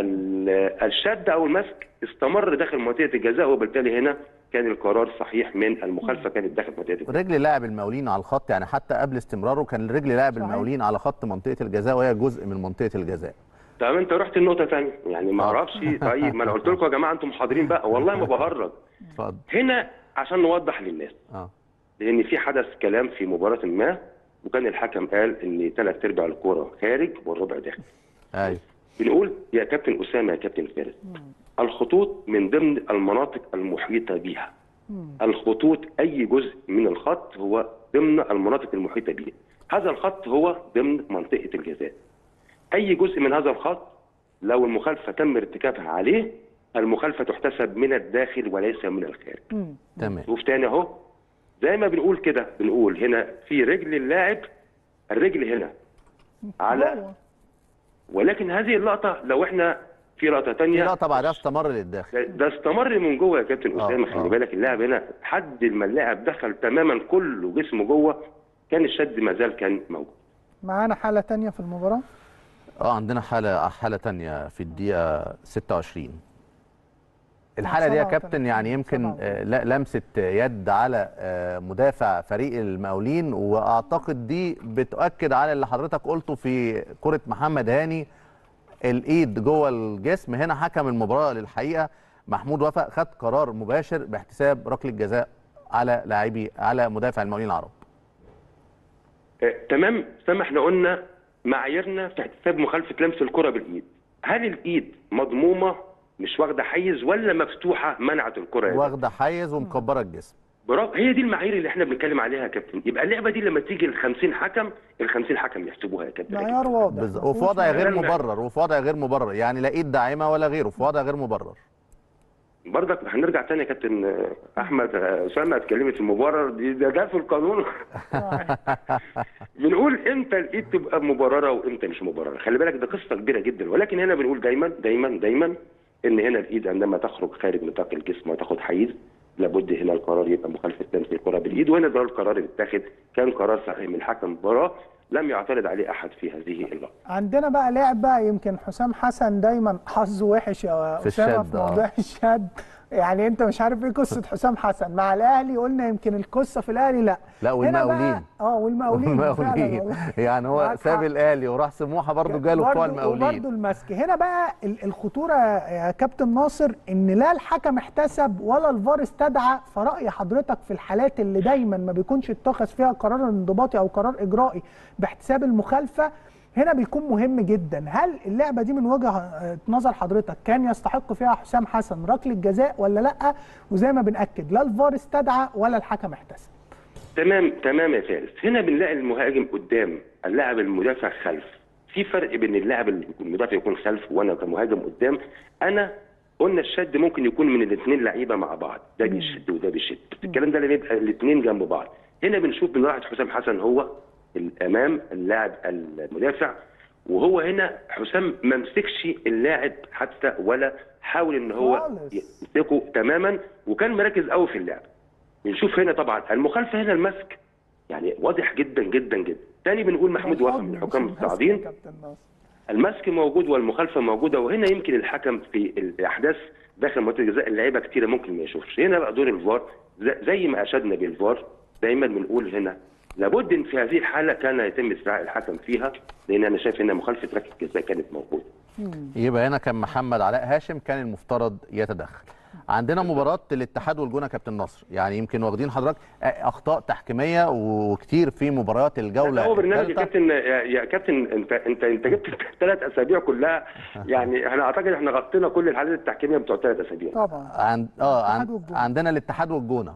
ال- الشد او المسك استمر داخل منطقه الجزاء وبالتالي هنا كان القرار صحيح من المخالفه كانت داخل منطقه الجزاء رجل لاعب المقاولين على الخط يعني حتى قبل استمراره كان رجل لاعب صحيح. المقاولين على خط منطقه الجزاء وهي جزء من منطقه الجزاء طب انت رحت النقطه ثانيه يعني ما آه. اعرفش طيب ما انا قلت لكم يا جماعه انتم محاضرين بقى والله ما بهرج اتفضل هنا عشان نوضح للناس اه لان في حدث كلام في مباراه ما وكان الحكم قال ان ثلاث ارباع الكوره خارج والربع داخل ايوه بنقول يا كابتن اسامه يا كابتن فارس الخطوط من ضمن المناطق المحيطه بها الخطوط اي جزء من الخط هو ضمن المناطق المحيطه به هذا الخط هو ضمن منطقه الجزاء اي جزء من هذا الخط لو المخالفه تم ارتكابها عليه المخالفه تحتسب من الداخل وليس من الخارج مم. تمام شوف تاني اهو زي ما بنقول كده بنقول هنا في رجل اللاعب الرجل هنا على هو. ولكن هذه اللقطه لو احنا في لقطه في تانية لقطه بعدها استمر للداخل ده- ده استمر من جوه يا كابتن آه، اسامه آه. خلي بالك اللاعب هنا لحد ما اللاعب دخل تماما كله جسمه جوه كان الشد ما زال كان موجود معانا حاله تانية في المباراه اه عندنا حاله حاله تانية في الدقيقه 26 الحاله دي يا 37. كابتن يعني يمكن 37. آه، لا- لمسه يد على آه، مدافع فريق المقاولين واعتقد دي بتؤكد على اللي حضرتك قلته في كره محمد هاني الايد جوه الجسم هنا حكم المباراه للحقيقه محمود وفاء خد قرار مباشر باحتساب ركله جزاء على لاعبي على مدافع المقاولين العرب آه، تمام سامح احنا قلنا معاييرنا في احتساب مخالفه لمس الكره بالايد هل الايد مضمومه مش واخده حيز ولا مفتوحه منعت الكره يا واخده حيز ومكبره الجسم برافو هي دي المعايير اللي احنا بنتكلم عليها يا كابتن يبقى اللعبه دي لما تيجي ال 50 حكم ال 50 حكم يحسبوها يا كابتن معيار واضح بالظ- مفهوش وفي وضع غير معيار. مبرر وفي وضع غير مبرر يعني لا ايد داعمه ولا غيره في وضع غير مبرر برضك هنرجع تاني يا كابتن آه، احمد آه، اسامه اتكلمت في المبرر دي ده ده في القانون بنقول امتى الايد تبقى مبرره وامتى مش مبرره خلي بالك ده قصه كبيره جدا ولكن هنا بنقول دايما دايما دايما ان هنا الايد عندما تخرج خارج نطاق الجسم وتاخد حيز لابد هنا القرار يبقى مخالفه لمس الكره بالايد وهنا ده القرار اللي اتاخد كان قرار صحيح من حكم المباراه لم يعترض عليه احد في هذه اللقطه عندنا بقى لعبه يمكن حسام حسن دايما حظه وحش يا في اسامه الشد، في آه. موضوع الشد يعني انت مش عارف ايه قصه حسام حسن مع الاهلي قلنا يمكن القصه في الاهلي لا لا هنا بقى- والمقاولين اه والمقاولين فعلا المقاولين والله. يعني هو معاك ساب حق. الاهلي وراح سموحه برضه جاله بتوع المقاولين وبرده المسك هنا بقى ال- الخطوره يا كابتن ناصر ان لا الحكم احتسب ولا الفار استدعى فراي حضرتك في الحالات اللي دايما ما بيكونش اتخذ فيها قرار انضباطي او قرار اجرائي باحتساب المخالفه هنا بيكون مهم جدا هل اللعبه دي من وجهه نظر حضرتك كان يستحق فيها حسام حسن ركله جزاء ولا لا وزي ما بناكد لا الفار استدعى ولا الحكم احتسب تمام تمام يا فارس هنا بنلاقي المهاجم قدام اللاعب المدافع خلف في فرق بين اللاعب المدافع يكون خلف وانا كمهاجم قدام انا قلنا الشد ممكن يكون من الاثنين لعيبه مع بعض ده بيشد وده بيشد الكلام ده لما يبقى الاثنين جنب بعض هنا بنشوف بنلاحظ حسام حسن هو الامام اللاعب المدافع وهو هنا حسام ما مسكش اللاعب حتى ولا حاول ان هو خالص. يمسكه تماما وكان مركز قوي في اللعب بنشوف هنا طبعا المخالفه هنا المسك يعني واضح جدا جدا جدا تاني بنقول محمود وفا من الحكام الصاعدين كابتن ناصر المسك موجود والمخالفه موجوده وهنا يمكن الحكم في الاحداث داخل منطقه الجزاء اللعيبه كتيره ممكن ما يشوفش هنا بقى دور الفار ز- زي ما اشدنا بالفار دايما بنقول هنا لابد ان في هذه الحاله كان يتم استدعاء الحكم فيها لان انا شايف ان مخالفه ركله جزاء كانت موجوده يبقى هنا كان محمد علاء هاشم كان المفترض يتدخل عندنا مباراة الاتحاد والجونة كابتن نصر يعني يمكن واخدين حضرتك أخطاء تحكيمية وكتير في مباريات الجولة هو برنامج يا الثالثة. كابتن يا يا كابتن انت انت انت جبت ثلاث اسابيع كلها يعني انا اعتقد احنا غطينا كل الحالات التحكيميه بتوع ثلاث اسابيع طبعا عند اه الاتحاد عند والجونة. عندنا الاتحاد والجونه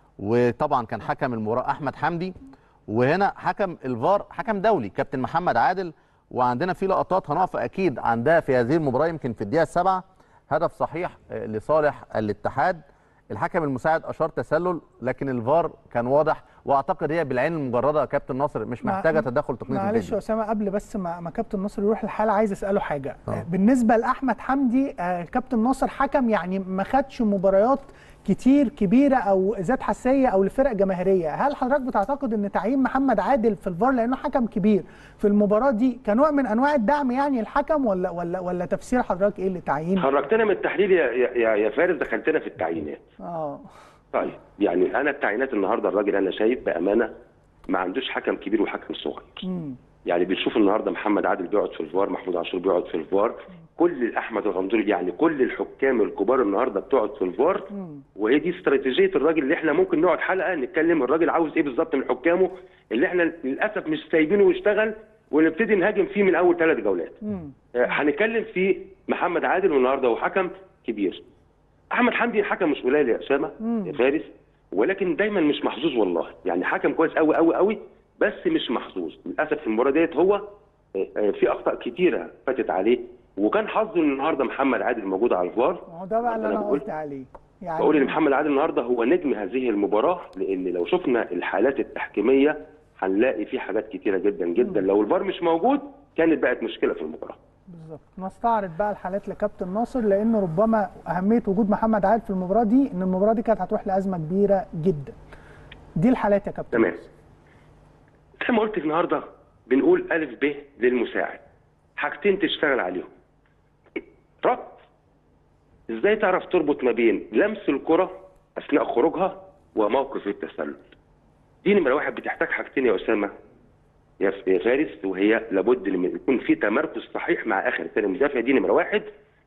وطبعا كان حكم المباراه احمد حمدي وهنا حكم الفار حكم دولي كابتن محمد عادل وعندنا في لقطات هنقف اكيد عندها في هذه المباراه يمكن في الدقيقه السابعه هدف صحيح آه، لصالح الاتحاد الحكم المساعد اشار تسلل لكن الفار كان واضح واعتقد هي بالعين المجرده يا كابتن ناصر مش مع- محتاجه تدخل تقنيه معلش يا الفيديو اسامه قبل بس ما, ما كابتن ناصر يروح الحاله عايز اساله حاجه آه. آه. بالنسبه لاحمد حمدي آه كابتن ناصر حكم يعني ما خدش مباريات كتير كبيره او ذات حساسيه او لفرق جماهيريه هل حضرتك بتعتقد ان تعيين محمد عادل في الفار لانه حكم كبير في المباراه دي كنوع من انواع الدعم يعني الحكم ولا ولا ولا تفسير حضرتك ايه لتعيين خرجتنا من التحليل يا يا, يا فارس دخلتنا في التعيينات اه طيب يعني انا التعيينات النهارده الراجل انا شايف بامانه ما عندوش حكم كبير وحكم صغير امم يعني بنشوف النهارده محمد عادل بيقعد في الفار محمود عاشور بيقعد في الفار كل احمد الغندوري يعني كل الحكام الكبار النهارده بتقعد في الفار مم. وهي دي استراتيجيه الراجل اللي احنا ممكن نقعد حلقه نتكلم الراجل عاوز ايه بالظبط من حكامه اللي احنا للاسف مش سايبينه يشتغل ونبتدي نهاجم فيه من اول ثلاث جولات امم آه، هنتكلم في محمد عادل والنهارده هو حكم كبير احمد حمدي حكم مش قليل يا اسامه مم. يا فارس ولكن دايما مش محظوظ والله يعني حكم كويس قوي قوي قوي بس مش محظوظ للاسف في المباراه ديت هو آه، آه، في اخطاء كتيره فاتت عليه وكان حظه ان النهارده محمد عادل موجود على الفار ما هو ده بقى اللي أنا انا بقول- قلت عليه يعني بقول ان محمد عادل النهارده هو نجم هذه المباراه لان لو شفنا الحالات التحكيميه هنلاقي في حاجات كتيره جدا جدا لو الفار مش موجود كانت بقت مشكله في المباراه بالظبط نستعرض بقى الحالات لكابتن ناصر لان ربما اهميه وجود محمد عادل في المباراه دي ان المباراه دي كانت هتروح لازمه كبيره جدا دي الحالات يا كابتن تمام ناصر. زي ما قلت النهارده بنقول الف ب للمساعد حاجتين تشتغل عليهم ربط ازاي تعرف تربط ما بين لمس الكره اثناء خروجها وموقف التسلل دي نمره واحد بتحتاج حاجتين يا اسامه يا ف- يا فارس وهي لابد من يكون في تمركز صحيح مع اخر ثاني مدافع دي نمره واحد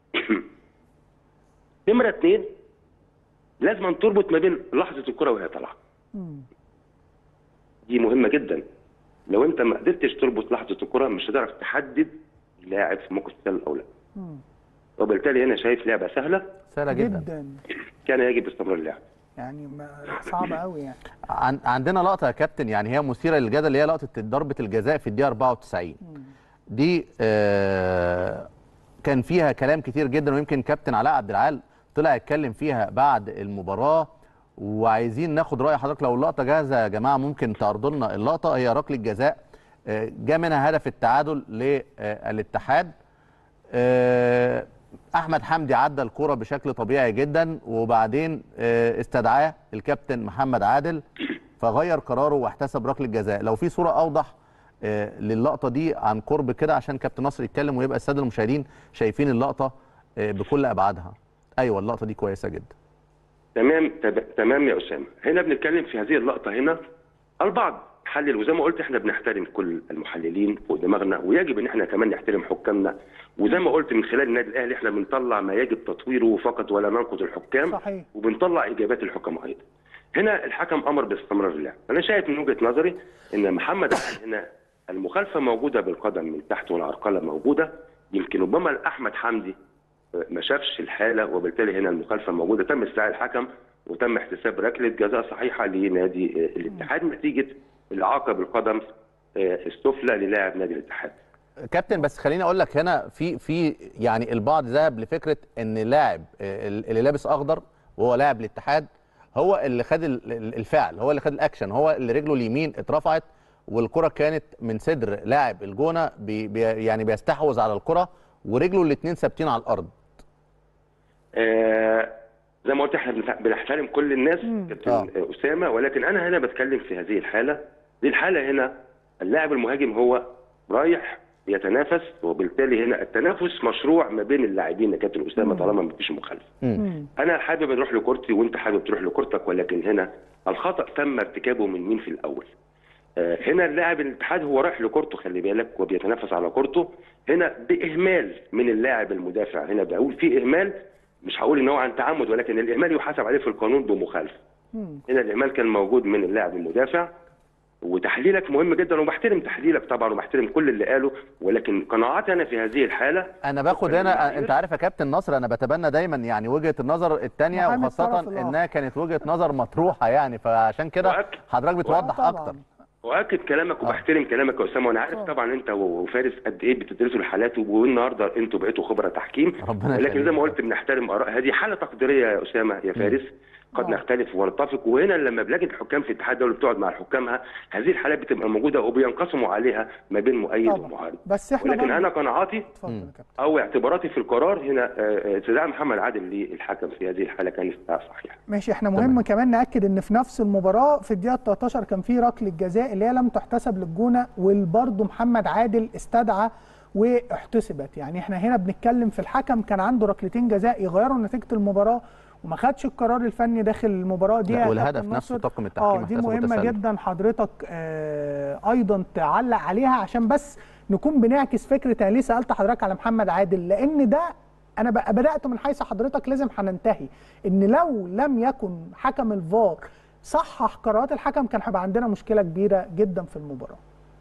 نمره اثنين لازم أن تربط ما بين لحظه الكره وهي طالعه مم. دي مهمه جدا لو انت ما قدرتش تربط لحظه الكره مش هتعرف تحدد لاعب في موقف السله او لا وبالتالي هنا شايف لعبه سهله سهله جدا, جدا كان يجب استمرار اللعب يعني ما صعب قوي يعني عن عندنا لقطه يا كابتن يعني هي مثيره للجدل اللي هي لقطه ضربه الجزاء في الدقيقه 94 دي آه كان فيها كلام كتير جدا ويمكن كابتن علاء عبد العال طلع يتكلم فيها بعد المباراه وعايزين ناخد راي حضرتك لو اللقطه جاهزه يا جماعه ممكن تعرضوا لنا اللقطه هي ركله جزاء آه، جاء منها هدف التعادل للاتحاد آه، احمد حمدي عدى الكره بشكل طبيعي جدا وبعدين آه، استدعاه الكابتن محمد عادل فغير قراره واحتسب ركله جزاء لو في صوره اوضح آه، للقطه دي عن قرب كده عشان كابتن نصر يتكلم ويبقى الساده المشاهدين شايفين اللقطه آه، بكل ابعادها ايوه اللقطه دي كويسه جدا تمام تب... تمام يا اسامه هنا بنتكلم في هذه اللقطه هنا البعض حلل وزي ما قلت احنا بنحترم كل المحللين فوق دماغنا ويجب ان احنا كمان نحترم حكامنا وزي ما قلت من خلال النادي الاهلي احنا بنطلع ما يجب تطويره فقط ولا ننقد الحكام صحيح. وبنطلع اجابات الحكام ايضا هنا الحكم امر باستمرار اللعب انا شايف من وجهه نظري ان محمد علي هنا المخالفه موجوده بالقدم من تحت والعرقله موجوده يمكن ربما احمد حمدي ما شافش الحاله وبالتالي هنا المخالفه موجوده تم استدعاء الحكم وتم احتساب ركله جزاء صحيحه لنادي آه، الاتحاد نتيجه الاعاقه بالقدم آه، السفلى للاعب نادي الاتحاد كابتن بس خليني اقول لك هنا في في يعني البعض ذهب لفكره ان اللاعب آه، اللي لابس اخضر وهو لاعب الاتحاد هو اللي خد ال- ال- الفعل هو اللي خد الاكشن هو اللي رجله اليمين اترفعت والكره كانت من صدر لاعب الجونه بي بي يعني بيستحوذ على الكره ورجله الاثنين ثابتين على الارض آه، زي ما قلت احنا بنح- بنحترم كل الناس كابتن آه. اسامه ولكن انا هنا بتكلم في هذه الحاله دي الحاله هنا اللاعب المهاجم هو رايح يتنافس وبالتالي هنا التنافس مشروع ما بين اللاعبين يا كابتن اسامه طالما ما فيش مخالفه انا حابب اروح لكورتي وانت حابب تروح لكورتك ولكن هنا الخطا تم ارتكابه من مين في الاول آه، هنا اللاعب الاتحاد هو رايح لكورته خلي بالك وبيتنافس على كورته هنا باهمال من اللاعب المدافع هنا بقول في اهمال مش هقول ان هو عن تعمد ولكن الاهمال يحاسب عليه في القانون بمخالفه هنا الاهمال كان موجود من اللاعب المدافع وتحليلك مهم جدا وبحترم تحليلك طبعا وبحترم كل اللي قاله ولكن قناعاتي انا في هذه الحاله انا باخد هنا انت عارف يا كابتن نصر انا بتبنى دايما يعني وجهه النظر الثانيه محامي وخاصه الطرف الآخر. انها كانت وجهه نظر مطروحه يعني فعشان كده وأكد- حضرتك بتوضح طبعاً. اكتر واكد كلامك وبحترم كلامك يا اسامه وانا عارف طبعا انت وفارس قد ايه بتدرسوا الحالات والنهارده انتوا بقيتوا خبراء تحكيم ربنا لكن زي يخليك. ما قلت بنحترم اراء هذه حاله تقديريه يا اسامه يا فارس قد آه. نختلف ونتفق وهنا لما بلاقي الحكام في الاتحاد الدولي بتقعد مع حكامها هذه الحالات بتبقى موجوده وبينقسموا عليها ما بين مؤيد طبعا ومعارض بس احنا ولكن برضه- انا قناعاتي اتفضل يا كابتن او اعتباراتي في القرار هنا آه، آه، استدعاء محمد عادل للحكم في هذه الحاله كان استدعاء صحيح ماشي احنا مهم كمان ناكد ان في نفس المباراه في الدقيقه 13 كان في ركله جزاء اللي هي لم تحتسب للجونه وبرضه محمد عادل استدعى واحتسبت يعني احنا هنا بنتكلم في الحكم كان عنده ركلتين جزاء يغيروا نتيجه المباراه وما خدش القرار الفني داخل المباراه دي لا، يا والهدف كابتن نفسه ناصر. طاقم التحكيم اه دي احتسبه مهمه تسلل. جدا حضرتك آه ايضا تعلق عليها عشان بس نكون بنعكس فكره انا ليه سالت حضرتك على محمد عادل لان ده انا بقى بدات من حيث حضرتك لازم هننتهي ان لو لم يكن حكم الفار صحح قرارات الحكم كان هيبقى عندنا مشكله كبيره جدا في المباراه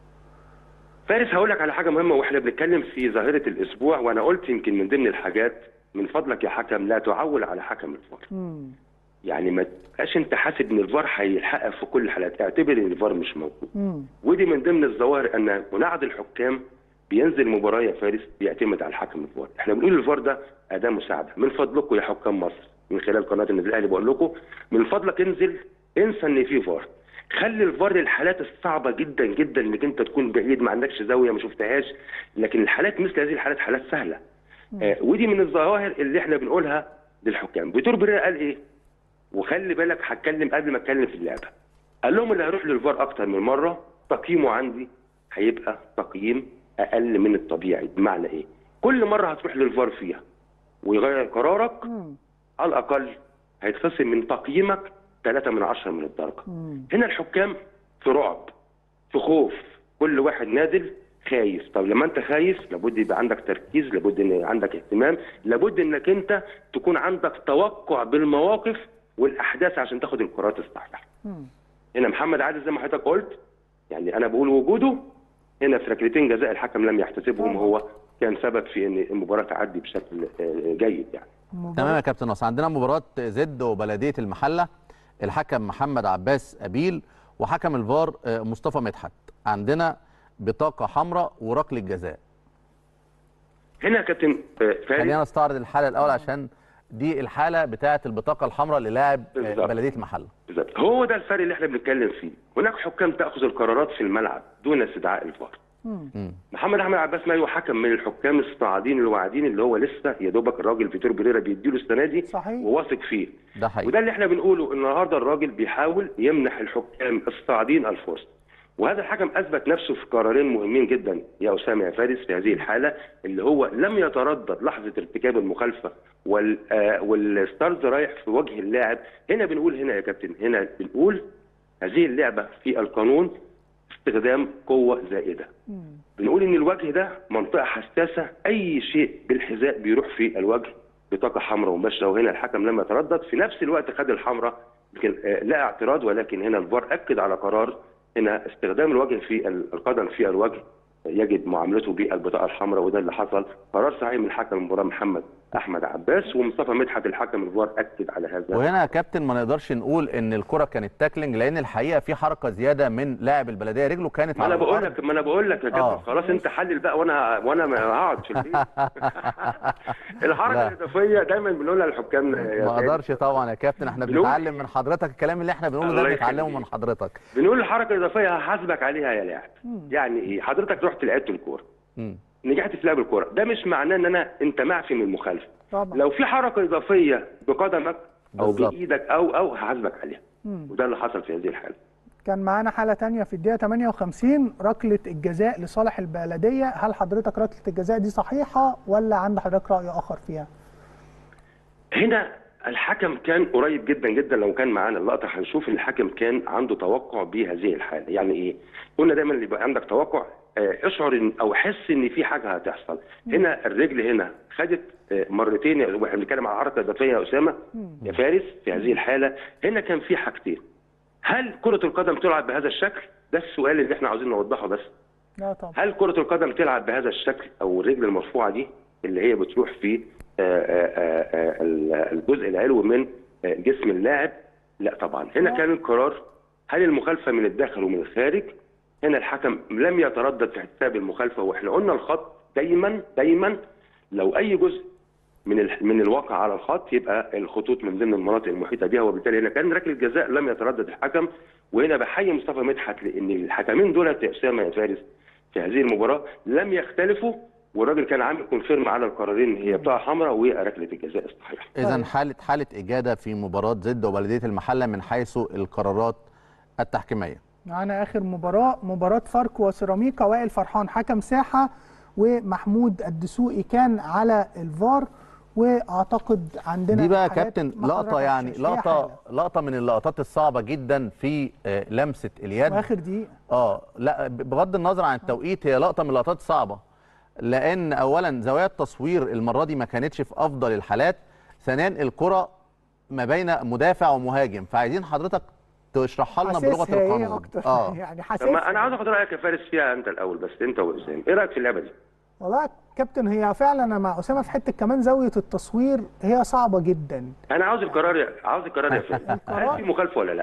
فارس هقول لك على حاجه مهمه واحنا بنتكلم في ظاهره الاسبوع وانا قلت يمكن من ضمن الحاجات من فضلك يا حكم لا تعول على حكم الفار مم. يعني ما تبقاش انت حاسب ان الفار هيلحقك في كل الحالات اعتبر ان الفار مش موجود مم. ودي من ضمن الظواهر ان منعد الحكام بينزل مباراه يا فارس بيعتمد على الحكم الفار احنا بنقول الفار ده اداه مساعده من فضلكم يا حكام مصر من خلال قناه النادي الاهلي بقول لكم من فضلك انزل انسى ان في فار خلي الفار للحالات الصعبه جدا جدا انك انت تكون بعيد ما عندكش زاويه ما شفتهاش لكن الحالات مثل هذه الحالات حالات سهله آه ودي من الظواهر اللي احنا بنقولها للحكام فيتور بريرا قال ايه وخلي بالك هتكلم قبل ما اتكلم في اللعبه قال لهم اللي هيروح للفار اكتر من مره تقييمه عندي هيبقى تقييم اقل من الطبيعي بمعنى ايه كل مره هتروح للفار فيها ويغير قرارك مم. على الاقل هيتخصم من تقييمك 3 من 10 من الدرجه مم. هنا الحكام في رعب في خوف كل واحد نازل خايف طب لما انت خايف لابد يبقى عندك تركيز لابد ان عندك اهتمام لابد انك انت تكون عندك توقع بالمواقف والاحداث عشان تاخد القرارات الصحيحه مم. هنا محمد عادل زي ما حضرتك قلت يعني انا بقول وجوده هنا في ركلتين جزاء الحكم لم يحتسبهم طبعا. وهو كان سبب في ان المباراه تعدي بشكل آه، جيد يعني تمام يا كابتن ناصر عندنا مباراة زد وبلدية المحلة الحكم محمد عباس أبيل وحكم الفار آه، مصطفى مدحت عندنا بطاقة حمراء وركلة جزاء هنا يا كابتن آه، فارس خلينا نستعرض الحالة الأول عشان دي الحالة بتاعة البطاقة الحمراء للاعب آه، بالظبط. بلدية المحلة بالظبط هو ده الفرق اللي احنا بنتكلم فيه هناك حكام تاخذ القرارات في الملعب دون استدعاء الفار مم. محمد احمد عباس مايو حكم من الحكام الصاعدين الواعدين اللي هو لسه يا دوبك الراجل فيتور بيريرا بيديله السنه دي صحيح. وواثق فيه ده حقيقي وده اللي احنا بنقوله النهارده الراجل بيحاول يمنح الحكام الصاعدين الفرصه وهذا الحكم اثبت نفسه في قرارين مهمين جدا يا اسامه يا فارس في هذه الحاله اللي هو لم يتردد لحظه ارتكاب المخالفه وال آه والستارز رايح في وجه اللاعب هنا بنقول هنا يا كابتن هنا بنقول هذه اللعبه في القانون استخدام قوه زائده بنقول ان الوجه ده منطقه حساسه اي شيء بالحذاء بيروح في الوجه بطاقه حمراء مباشره وهنا الحكم لم يتردد في نفس الوقت خد الحمراء يمكن آه، لا اعتراض ولكن هنا الفار اكد على قرار هنا استخدام الوجه في ال- القدم في الوجه يجب معاملته بالبطاقه الحمراء وده اللي حصل قرار صحيح من حكم المباراه محمد احمد عباس ومصطفى مدحت الحكم الفار اكد على هذا وهنا يا كابتن ما نقدرش نقول ان الكرة كانت تاكلينج لان الحقيقة في حركة زيادة من لاعب البلدية رجله كانت ما انا على بقول الأرض. لك ما انا بقول لك يا آه. كابتن خلاص انت حلل بقى وانا وانا ما هقعد في البيت الحركه لا. الاضافيه دايما بنقولها للحكام يا ما سيد. اقدرش طبعا يا كابتن احنا بنقول- بنتعلم من حضرتك الكلام اللي احنا بنقوله الله ده بنتعلمه يخليك. من حضرتك بنقول الحركه الاضافيه هحاسبك عليها يا لاعب يعني ايه حضرتك رحت لعبت الكوره مم. نجحت في لعب الكوره ده مش معناه ان انا انت معفي من المخالفه طبعا لو في حركه اضافيه بقدمك او بالظبط. بايدك او او هحاسبك عليها مم. وده اللي حصل في هذه الحاله كان معانا حالة تانية في الدقيقة 58 ركلة الجزاء لصالح البلدية هل حضرتك ركلة الجزاء دي صحيحة ولا عند حضرتك رأي آخر فيها؟ هنا الحكم كان قريب جدا جدا لو كان معانا اللقطه هنشوف الحكم كان عنده توقع بهذه الحاله يعني ايه قلنا دايما اللي يبقى عندك توقع آه، اشعر إن او حس ان في حاجه هتحصل هنا الرجل هنا خدت آه، مرتين واحنا بنتكلم على حركه اضافيه يا اسامه يا فارس في هذه الحاله هنا كان في حاجتين هل كره القدم تلعب بهذا الشكل ده السؤال اللي احنا عاوزين نوضحه بس لا طبعا هل كرة القدم تلعب بهذا الشكل أو الرجل المرفوعة دي اللي هي بتروح في آه، آه، آه، ال- الجزء العلوي من آه، جسم اللاعب؟ لا طبعا هنا كان القرار هل المخالفة من الداخل ومن الخارج؟ هنا الحكم لم يتردد في حساب المخالفة واحنا قلنا الخط دايما دايما لو أي جزء من ال- من الواقع على الخط يبقى الخطوط من ضمن المناطق المحيطه بها وبالتالي هنا كان ركله جزاء لم يتردد الحكم وهنا بحيي مصطفى مدحت لان الحكمين دولت يا اسامه يا فارس في هذه المباراه لم يختلفوا والراجل كان عامل كونفيرم على القرارين هي بتاعه حمراء وركله الجزاء الصحيحه. اذا حاله حاله اجاده في مباراه زد وبلديه المحله من حيث القرارات التحكيميه معانا آخر مباراة مباراة فاركو وسيراميكا وائل فرحان حكم ساحة ومحمود الدسوقي كان على الفار واعتقد عندنا دي بقى يا حالات كابتن ما لقطه حضرتك يعني شايف. هي لقطه حالة. لقطه من اللقطات الصعبه جدا في آه، لمسه اليد واخر دقيقة اه لا بغض النظر عن التوقيت هي لقطه من اللقطات الصعبه لان اولا زوايا التصوير المره دي ما كانتش في افضل الحالات ثانيا الكره ما بين مدافع ومهاجم فعايزين حضرتك تشرحها لنا بلغه حاسسها ايه القانون اكتر اه يعني طب حاسسها ما انا عاوز اخد رايك يا فارس فيها انت الاول بس انت واسامه ايه رايك في اللعبه دي؟ والله يا كابتن هي فعلا انا مع اسامه في حته كمان زاويه التصوير هي صعبه جدا انا عاوز القرار يا عاوز القرار يا فارس القرار؟ هل في مخالفه ولا لا؟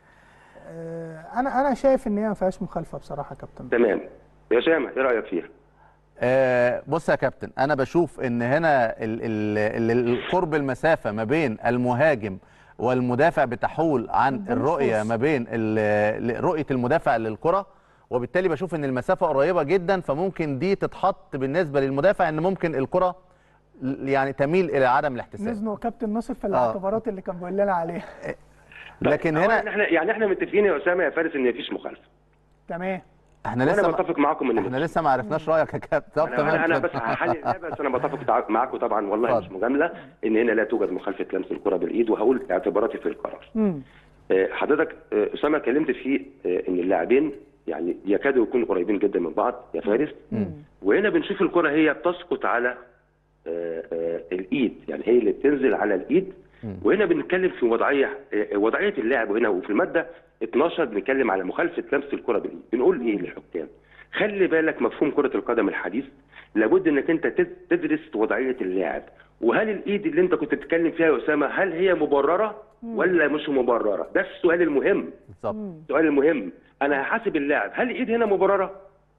آه، انا انا شايف ان هي ما فيهاش مخالفه بصراحه يا كابتن تمام يا اسامه ايه رايك فيها؟ آه، بص يا كابتن انا بشوف ان هنا ال ال ال القرب المسافه ما بين المهاجم والمدافع بتحول عن قدام الرؤيه الفرصة. ما بين ال- رؤيه المدافع للكره وبالتالي بشوف ان المسافه قريبه جدا فممكن دي تتحط بالنسبه للمدافع ان ممكن الكره ل- يعني تميل الى عدم الاحتساب نزنوا كابتن ناصر في الاعتبارات اللي كان بيقول لنا عليها لكن أولاً هنا احنا يعني احنا متفقين يا اسامه يا فارس ان مفيش مخالفه تمام احنا وانا لسه ما بتفق معاكم ان احنا لسه ما عرفناش رايك يا كابتن طب انا تمام انا, أنا بس اتفضل. هحلل اللعبه بس انا بتفق تع- معاكم طبعا والله مش اتفضل. مجامله ان هنا لا توجد مخالفه لمس الكره بالايد وهقول اعتباراتي في القرار. امم آه، حضرتك آه، اسامه اتكلمت في آه، ان اللاعبين يعني يكادوا يكونوا قريبين جدا من بعض يا فارس وهنا بنشوف الكره هي بتسقط على آه، آه، الايد يعني هي اللي بتنزل على الايد وهنا بنتكلم في وضعيه آه، وضعيه اللاعب هنا وفي الماده 12 بنتكلم على مخالفه لمس الكره بالايد بنقول ايه للحكام خلي بالك مفهوم كره القدم الحديث لابد انك انت تد- تدرس وضعيه اللاعب وهل الايد اللي انت كنت بتتكلم فيها يا اسامه هل هي مبرره ولا مش مبرره ده السؤال المهم بالظبط السؤال المهم انا هحاسب اللاعب هل الايد هنا مبرره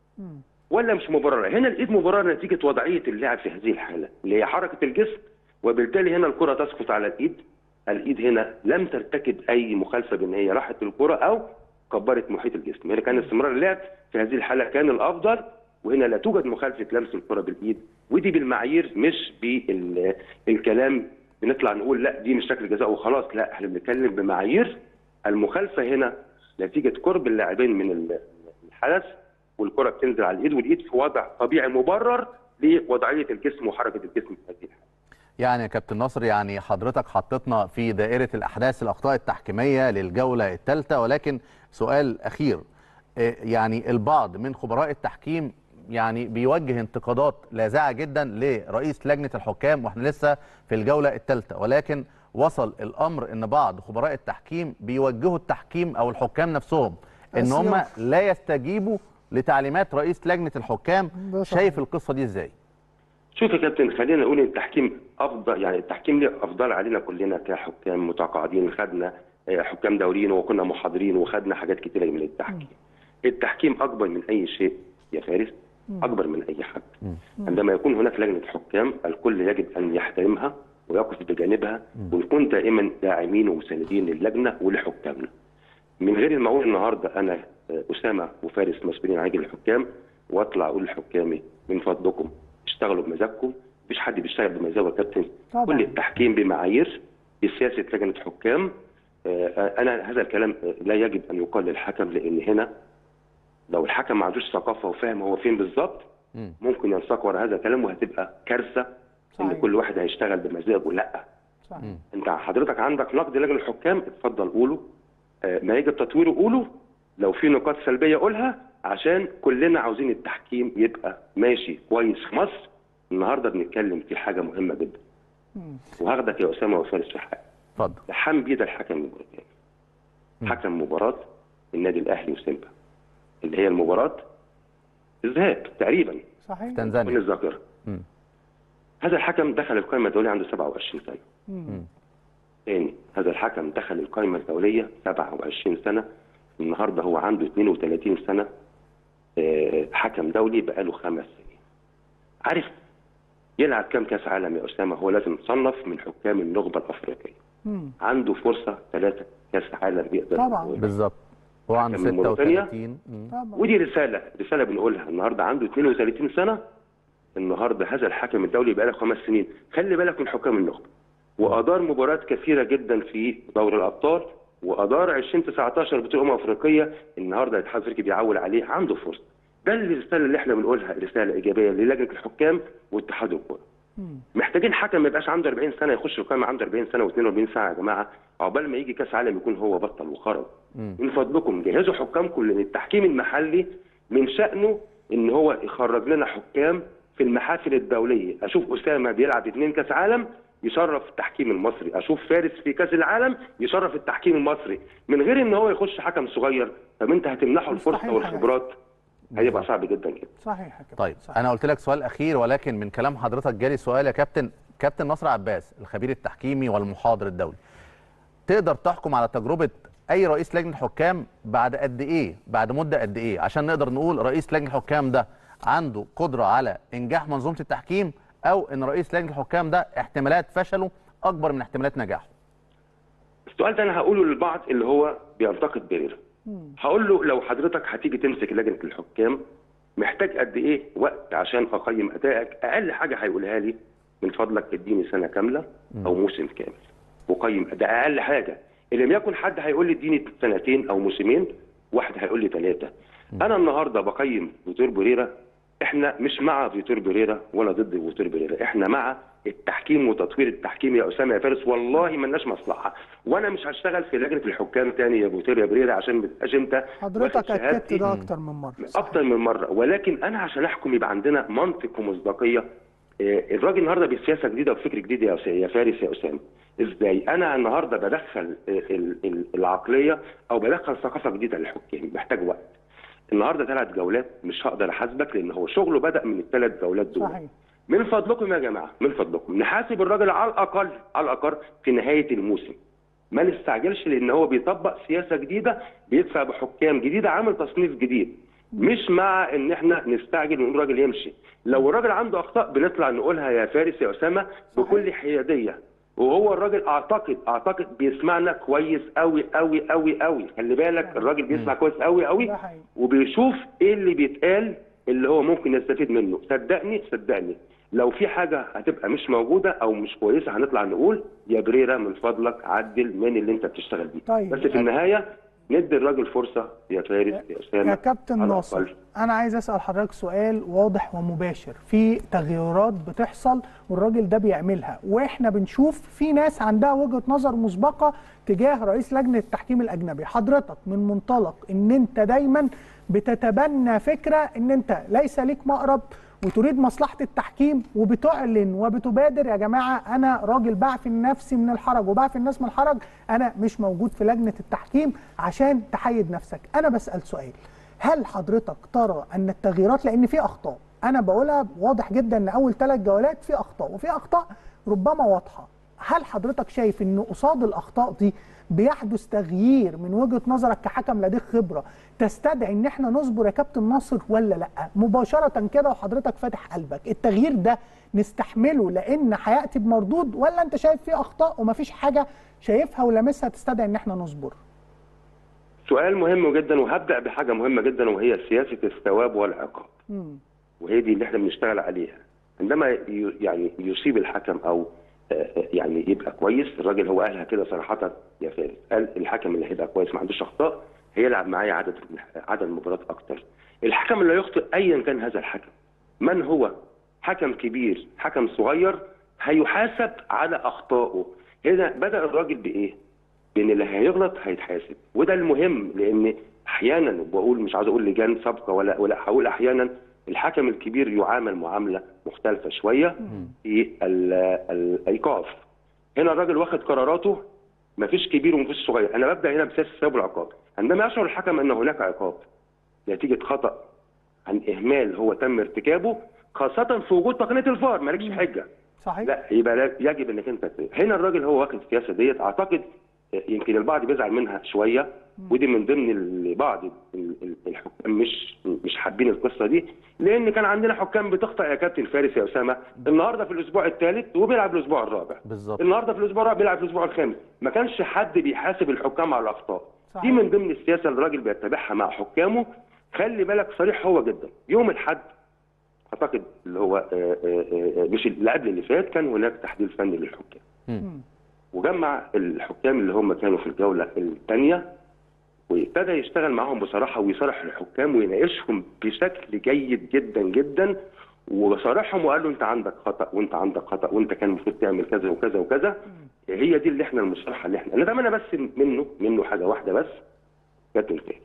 ولا مش مبرره هنا الايد مبرره نتيجه وضعيه اللاعب في هذه الحاله اللي هي حركه الجسم وبالتالي هنا الكره تسقط على الايد الايد هنا لم ترتكب اي مخالفه بان هي راحت للكره او كبرت محيط الجسم هنا كان استمرار اللعب في هذه الحاله كان الافضل وهنا لا توجد مخالفه لمس الكره بالايد ودي بالمعايير مش بالكلام بنطلع نقول لا دي مش شكل جزاء وخلاص لا احنا بنتكلم بمعايير المخالفه هنا نتيجه قرب اللاعبين من الحدث والكره بتنزل على الايد والايد في وضع طبيعي مبرر لوضعيه الجسم وحركه الجسم في هذه الحاله. يعني يا كابتن ناصر يعني حضرتك حطيتنا في دائرة الأحداث الأخطاء التحكيمية للجولة الثالثة ولكن سؤال أخير إيه يعني البعض من خبراء التحكيم يعني بيوجه انتقادات لاذعة جدا لرئيس لجنة الحكام واحنا لسه في الجولة الثالثة ولكن وصل الأمر أن بعض خبراء التحكيم بيوجهوا التحكيم أو الحكام نفسهم أن بس هم يلا. لا يستجيبوا لتعليمات رئيس لجنة الحكام ده صحيح. شايف القصة دي إزاي؟ شوف يا كابتن خلينا نقول ان التحكيم افضل يعني التحكيم ليه افضل علينا كلنا كحكام متقاعدين خدنا آه، حكام دوليين وكنا محاضرين وخدنا حاجات كتيره من التحكيم. التحكيم اكبر من اي شيء يا فارس اكبر من اي حد. عندما يكون هناك لجنه حكام الكل يجب ان يحترمها ويقف بجانبها ونكون دائما داعمين ومساندين للجنه ولحكامنا. من غير المعقول النهارده انا آه، اسامه وفارس مسؤولين عن لجنه الحكام واطلع اقول لحكامي من فضلكم اشتغلوا بمزاجكم مفيش حد بيشتغل بمزاجه يا كابتن طبعاً. كل التحكيم بمعايير بسياسه لجنه حكام آه، آه، انا هذا الكلام آه، لا يجب ان يقال للحكم لان هنا لو الحكم ما عندوش ثقافه وفاهم هو فين بالظبط مم. ممكن ينساق ورا هذا الكلام وهتبقى كارثه ان صحيح. كل واحد هيشتغل بمزاجه لا صح. انت حضرتك عندك نقد لجنه الحكام اتفضل قوله آه، ما يجب تطويره قوله لو في نقاط سلبيه قولها عشان كلنا عاوزين التحكيم يبقى ماشي كويس في مصر النهارده بنتكلم في حاجه مهمه جدا وهاخدك يا اسامه وفارس في حاجه اتفضل حمدي ده الحكم الموريتاني حكم مباراه النادي الاهلي وسيمبا اللي هي المباراه الذهاب تقريبا صحيح من تنزانيا الذاكره مم. هذا الحكم دخل القائمه الدوليه عنده 27 سنه مم. تاني هذا الحكم دخل القائمة الدولية 27 سنة النهاردة هو عنده 32 سنة آه، حكم دولي بقاله خمس سنين عارف يلعب كام كاس عالم يا أسامة هو لازم يصنف من حكام النخبة الأفريقية مم. عنده فرصة ثلاثة كاس عالم يقدر طبعاً. يقول. بالظبط هو عنده من موريتانيا؟ 36 مم. طبعا ودي رسالة رسالة بنقولها النهاردة عنده 32 سنة النهاردة هذا الحكم الدولي بقاله خمس سنين خلي بالك من حكام النخبة وأدار مباريات كثيرة جدا في دوري الأبطال وأدار 2019 بطولة أمم أفريقية النهاردة الاتحاد الأفريقي بيعول عليه عنده فرصة ده الرسالة اللي احنا بنقولها رسالة إيجابية للجنة الحكام واتحاد الكورة مم. محتاجين حكم ما يبقاش عنده 40 سنه يخش القائمه عنده 40 سنه و42 ساعه يا جماعه عقبال ما يجي كاس عالم يكون هو بطل وخرج مم. من فضلكم جهزوا حكامكم لان التحكيم المحلي من شانه ان هو يخرج لنا حكام في المحافل الدوليه اشوف اسامه بيلعب اثنين كاس عالم يشرف التحكيم المصري اشوف فارس في كاس العالم يشرف التحكيم المصري من غير ان هو يخش حكم صغير طب انت هتمنحه الفرصه مستحيل والخبرات هيبقى صعب جدا جدا صحيح يا كابتن طيب صحيح. انا قلت لك سؤال اخير ولكن من كلام حضرتك جالي سؤال يا كابتن كابتن نصر عباس الخبير التحكيمي والمحاضر الدولي تقدر تحكم على تجربه اي رئيس لجنه حكام بعد قد ايه بعد مده قد ايه عشان نقدر نقول رئيس لجنه الحكام ده عنده قدره على انجاح منظومه التحكيم او ان رئيس لجنه الحكام ده احتمالات فشله اكبر من احتمالات نجاحه السؤال ده انا هقوله للبعض اللي هو بينتقد بيريرا هقول له لو حضرتك هتيجي تمسك لجنه الحكام محتاج قد ايه وقت عشان اقيم ادائك اقل حاجه هيقولها لي من فضلك اديني سنه كامله او موسم كامل وقيم ده اقل حاجه ان لم يكن حد هيقول لي اديني سنتين او موسمين واحد هيقول لي ثلاثه انا النهارده بقيم فيتور بوريرا احنا مش مع فيتور بوريرا ولا ضد فيتور بوريرا احنا مع التحكيم وتطوير التحكيم يا اسامه يا فارس والله ملناش مصلحه وانا مش هشتغل في لجنه الحكام تاني يا فيتور يا بوريرا عشان ما تبقاش انت واخد حضرتك اكدت شهادتي ده اكتر من مره صحيح. اكتر من مره ولكن انا عشان احكم يبقى عندنا منطق ومصداقيه آه، الراجل النهارده بسياسه جديده وفكر جديد يا أس- يا فارس يا اسامه ازاي انا النهارده بدخل ال- ال- العقليه او بدخل ثقافه جديده للحكام محتاج وقت النهارده ثلاث جولات مش هقدر احاسبك لان هو شغله بدا من الثلاث جولات دول صحيح من فضلكم يا جماعه من فضلكم نحاسب الراجل على الاقل على الاقل في نهايه الموسم ما نستعجلش لان هو بيطبق سياسه جديده بيدفع بحكام جديده عامل تصنيف جديد مش مع ان احنا نستعجل ونقول الراجل يمشي لو الراجل عنده اخطاء بنطلع نقولها يا فارس يا اسامه بكل حياديه وهو الراجل اعتقد اعتقد بيسمعنا كويس قوي قوي قوي قوي خلي بالك الراجل بيسمع كويس قوي قوي ده حقيقي. وبيشوف ايه اللي بيتقال اللي هو ممكن يستفيد منه صدقني صدقني لو في حاجه هتبقى مش موجوده او مش كويسه هنطلع نقول يا بريرة من فضلك عدل من اللي انت بتشتغل بيه طيب. بس في النهايه ندي الراجل فرصه يا فارس يا اسامه يا كابتن على ناصر الأقل. انا عايز اسال حضرتك سؤال واضح ومباشر في تغيرات بتحصل والراجل ده بيعملها واحنا بنشوف في ناس عندها وجهه نظر مسبقه تجاه رئيس لجنه التحكيم الاجنبي حضرتك من منطلق ان انت دايما بتتبنى فكره ان انت ليس ليك مقرب وتريد مصلحه التحكيم وبتعلن وبتبادر يا جماعه انا راجل بعفي نفسي من الحرج وبعفي الناس من الحرج انا مش موجود في لجنه التحكيم عشان تحيد نفسك انا بسال سؤال هل حضرتك ترى ان التغييرات لان في اخطاء انا بقولها واضح جدا ان اول ثلاث جولات في اخطاء وفي اخطاء ربما واضحه هل حضرتك شايف ان قصاد الاخطاء دي بيحدث تغيير من وجهه نظرك كحكم لديك خبره تستدعي ان احنا نصبر يا كابتن ناصر ولا لا مباشره كده وحضرتك فاتح قلبك التغيير ده نستحمله لان هياتي بمردود ولا انت شايف فيه اخطاء ومفيش حاجه شايفها ولامسها تستدعي ان احنا نصبر سؤال مهم جدا وهبدا بحاجه مهمه جدا وهي سياسه الثواب والعقاب مم. وهي دي اللي احنا بنشتغل عليها عندما ي- يعني يصيب الحكم او آه، آه، يعني يبقى كويس الراجل هو قالها كده صراحه يا فارس قال الحكم اللي هيبقى كويس ما عندوش اخطاء هيلعب معايا عدد عدد مباريات اكتر الحكم اللي يخطئ ايا كان هذا الحكم من هو حكم كبير حكم صغير هيحاسب على اخطائه هنا بدا الراجل بايه بان اللي هيغلط هيتحاسب وده المهم لان احيانا وبقول مش عاوز اقول لجان سابقه ولا ولا هقول احيانا الحكم الكبير يعامل معامله مختلفه شويه في ال- الايقاف هنا الراجل واخد قراراته مفيش كبير ومفيش صغير انا ببدا هنا بسياسه الثواب والعقاب عندما يشعر الحكم ان هناك عقاب نتيجه خطا عن اهمال هو تم ارتكابه خاصه في وجود تقنيه الفار مالكش حجه صحيح لا يبقى لا- يجب انك انت ت- هنا الراجل هو واخد السياسه ديت اعتقد يمكن البعض بيزعل منها شويه ودي من ضمن اللي بعض ال- ال- الحكام مش مش حابين القصه دي لان كان عندنا حكام بتخطئ يا كابتن فارس يا اسامه النهارده في الاسبوع الثالث وبيلعب الاسبوع الرابع بالظبط النهارده في الاسبوع الرابع بيلعب في الاسبوع الخامس ما كانش حد بيحاسب الحكام على الاخطاء صحيح. دي من ضمن السياسه اللي الراجل بيتبعها مع حكامه خلي بالك صريح هو جدا يوم الاحد اعتقد اللي هو آه، آه، آه، مش اللي قبل اللي فات كان هناك تحديد فني للحكام مم. وجمع الحكام اللي هم كانوا في الجوله الثانيه وابتدى يشتغل معاهم بصراحه ويصارح الحكام ويناقشهم بشكل جيد جدا جدا وصارحهم وقال له انت عندك خطا وانت عندك خطا وانت كان المفروض تعمل كذا وكذا وكذا هي دي اللي احنا المصالحه اللي احنا نتمنى بس منه منه حاجه واحده بس كابتن فايز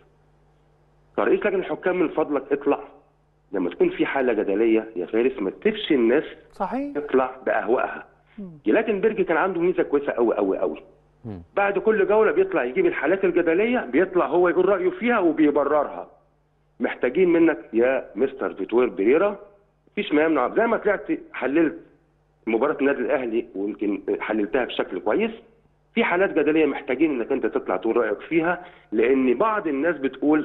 كرئيس لجنه الحكام من فضلك اطلع لما تكون في حاله جدليه يا فارس ما تسيبش الناس صحيح تطلع باهوائها لكن بيرجي كان عنده ميزه كويسه قوي قوي قوي مم. بعد كل جوله بيطلع يجيب الحالات الجدليه بيطلع هو يقول رايه فيها وبيبررها محتاجين منك يا مستر فيتوير بريرا مفيش ما يمنع زي ما طلعت حللت مباراه النادي الاهلي ويمكن حللتها بشكل كويس في حالات جدليه محتاجين انك انت تطلع تقول رايك فيها لان بعض الناس بتقول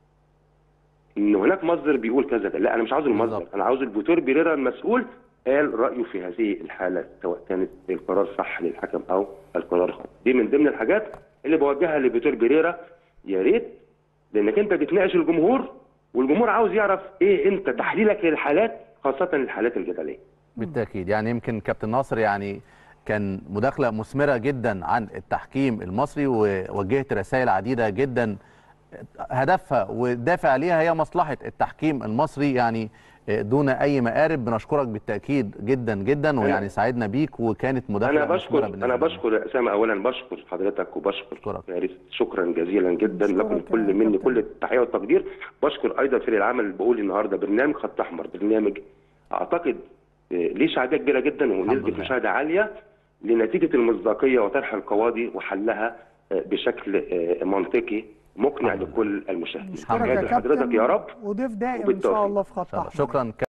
ان هناك مصدر بيقول كذا لا انا مش عاوز المصدر بالظبط. انا عاوز الفيتور بريرا المسؤول قال رايه في هذه الحاله سواء كانت القرار صح للحكم او القرار خطا دي من ضمن الحاجات اللي بوجهها لفيتور بريرا يا ريت لانك انت بتناقش الجمهور والجمهور عاوز يعرف ايه انت تحليلك للحالات خاصه الحالات الجدليه بالتاكيد يعني يمكن كابتن ناصر يعني كان مداخله مثمره جدا عن التحكيم المصري ووجهت رسائل عديده جدا هدفها ودافع عليها هي مصلحه التحكيم المصري يعني دون اي مقارب بنشكرك بالتاكيد جدا جدا ويعني سعدنا بيك وكانت مداخله انا بشكر مثمرة بالنسبة انا لنا. بشكر يا اسامه اولا بشكر حضرتك وبشكر أشكرك. فارس شكرا جزيلا جدا أشكرك لكم يا كل مني كابتن. كل التحيه والتقدير بشكر ايضا فريق العمل اللي بقول النهارده برنامج خط احمر برنامج اعتقد آه، ليه شعبيه كبيره جدا ونسبه لله. مشاهده عاليه لنتيجه المصداقيه وطرح القواضي وحلها آه، بشكل آه، منطقي مقنع لكل المشاهدين نشكرك يا تحياتي لحضرتك كابتن يا رب وضيف دائم ان شاء وبالتوفيق. الله في خط إن شاء الله. احمر شكرا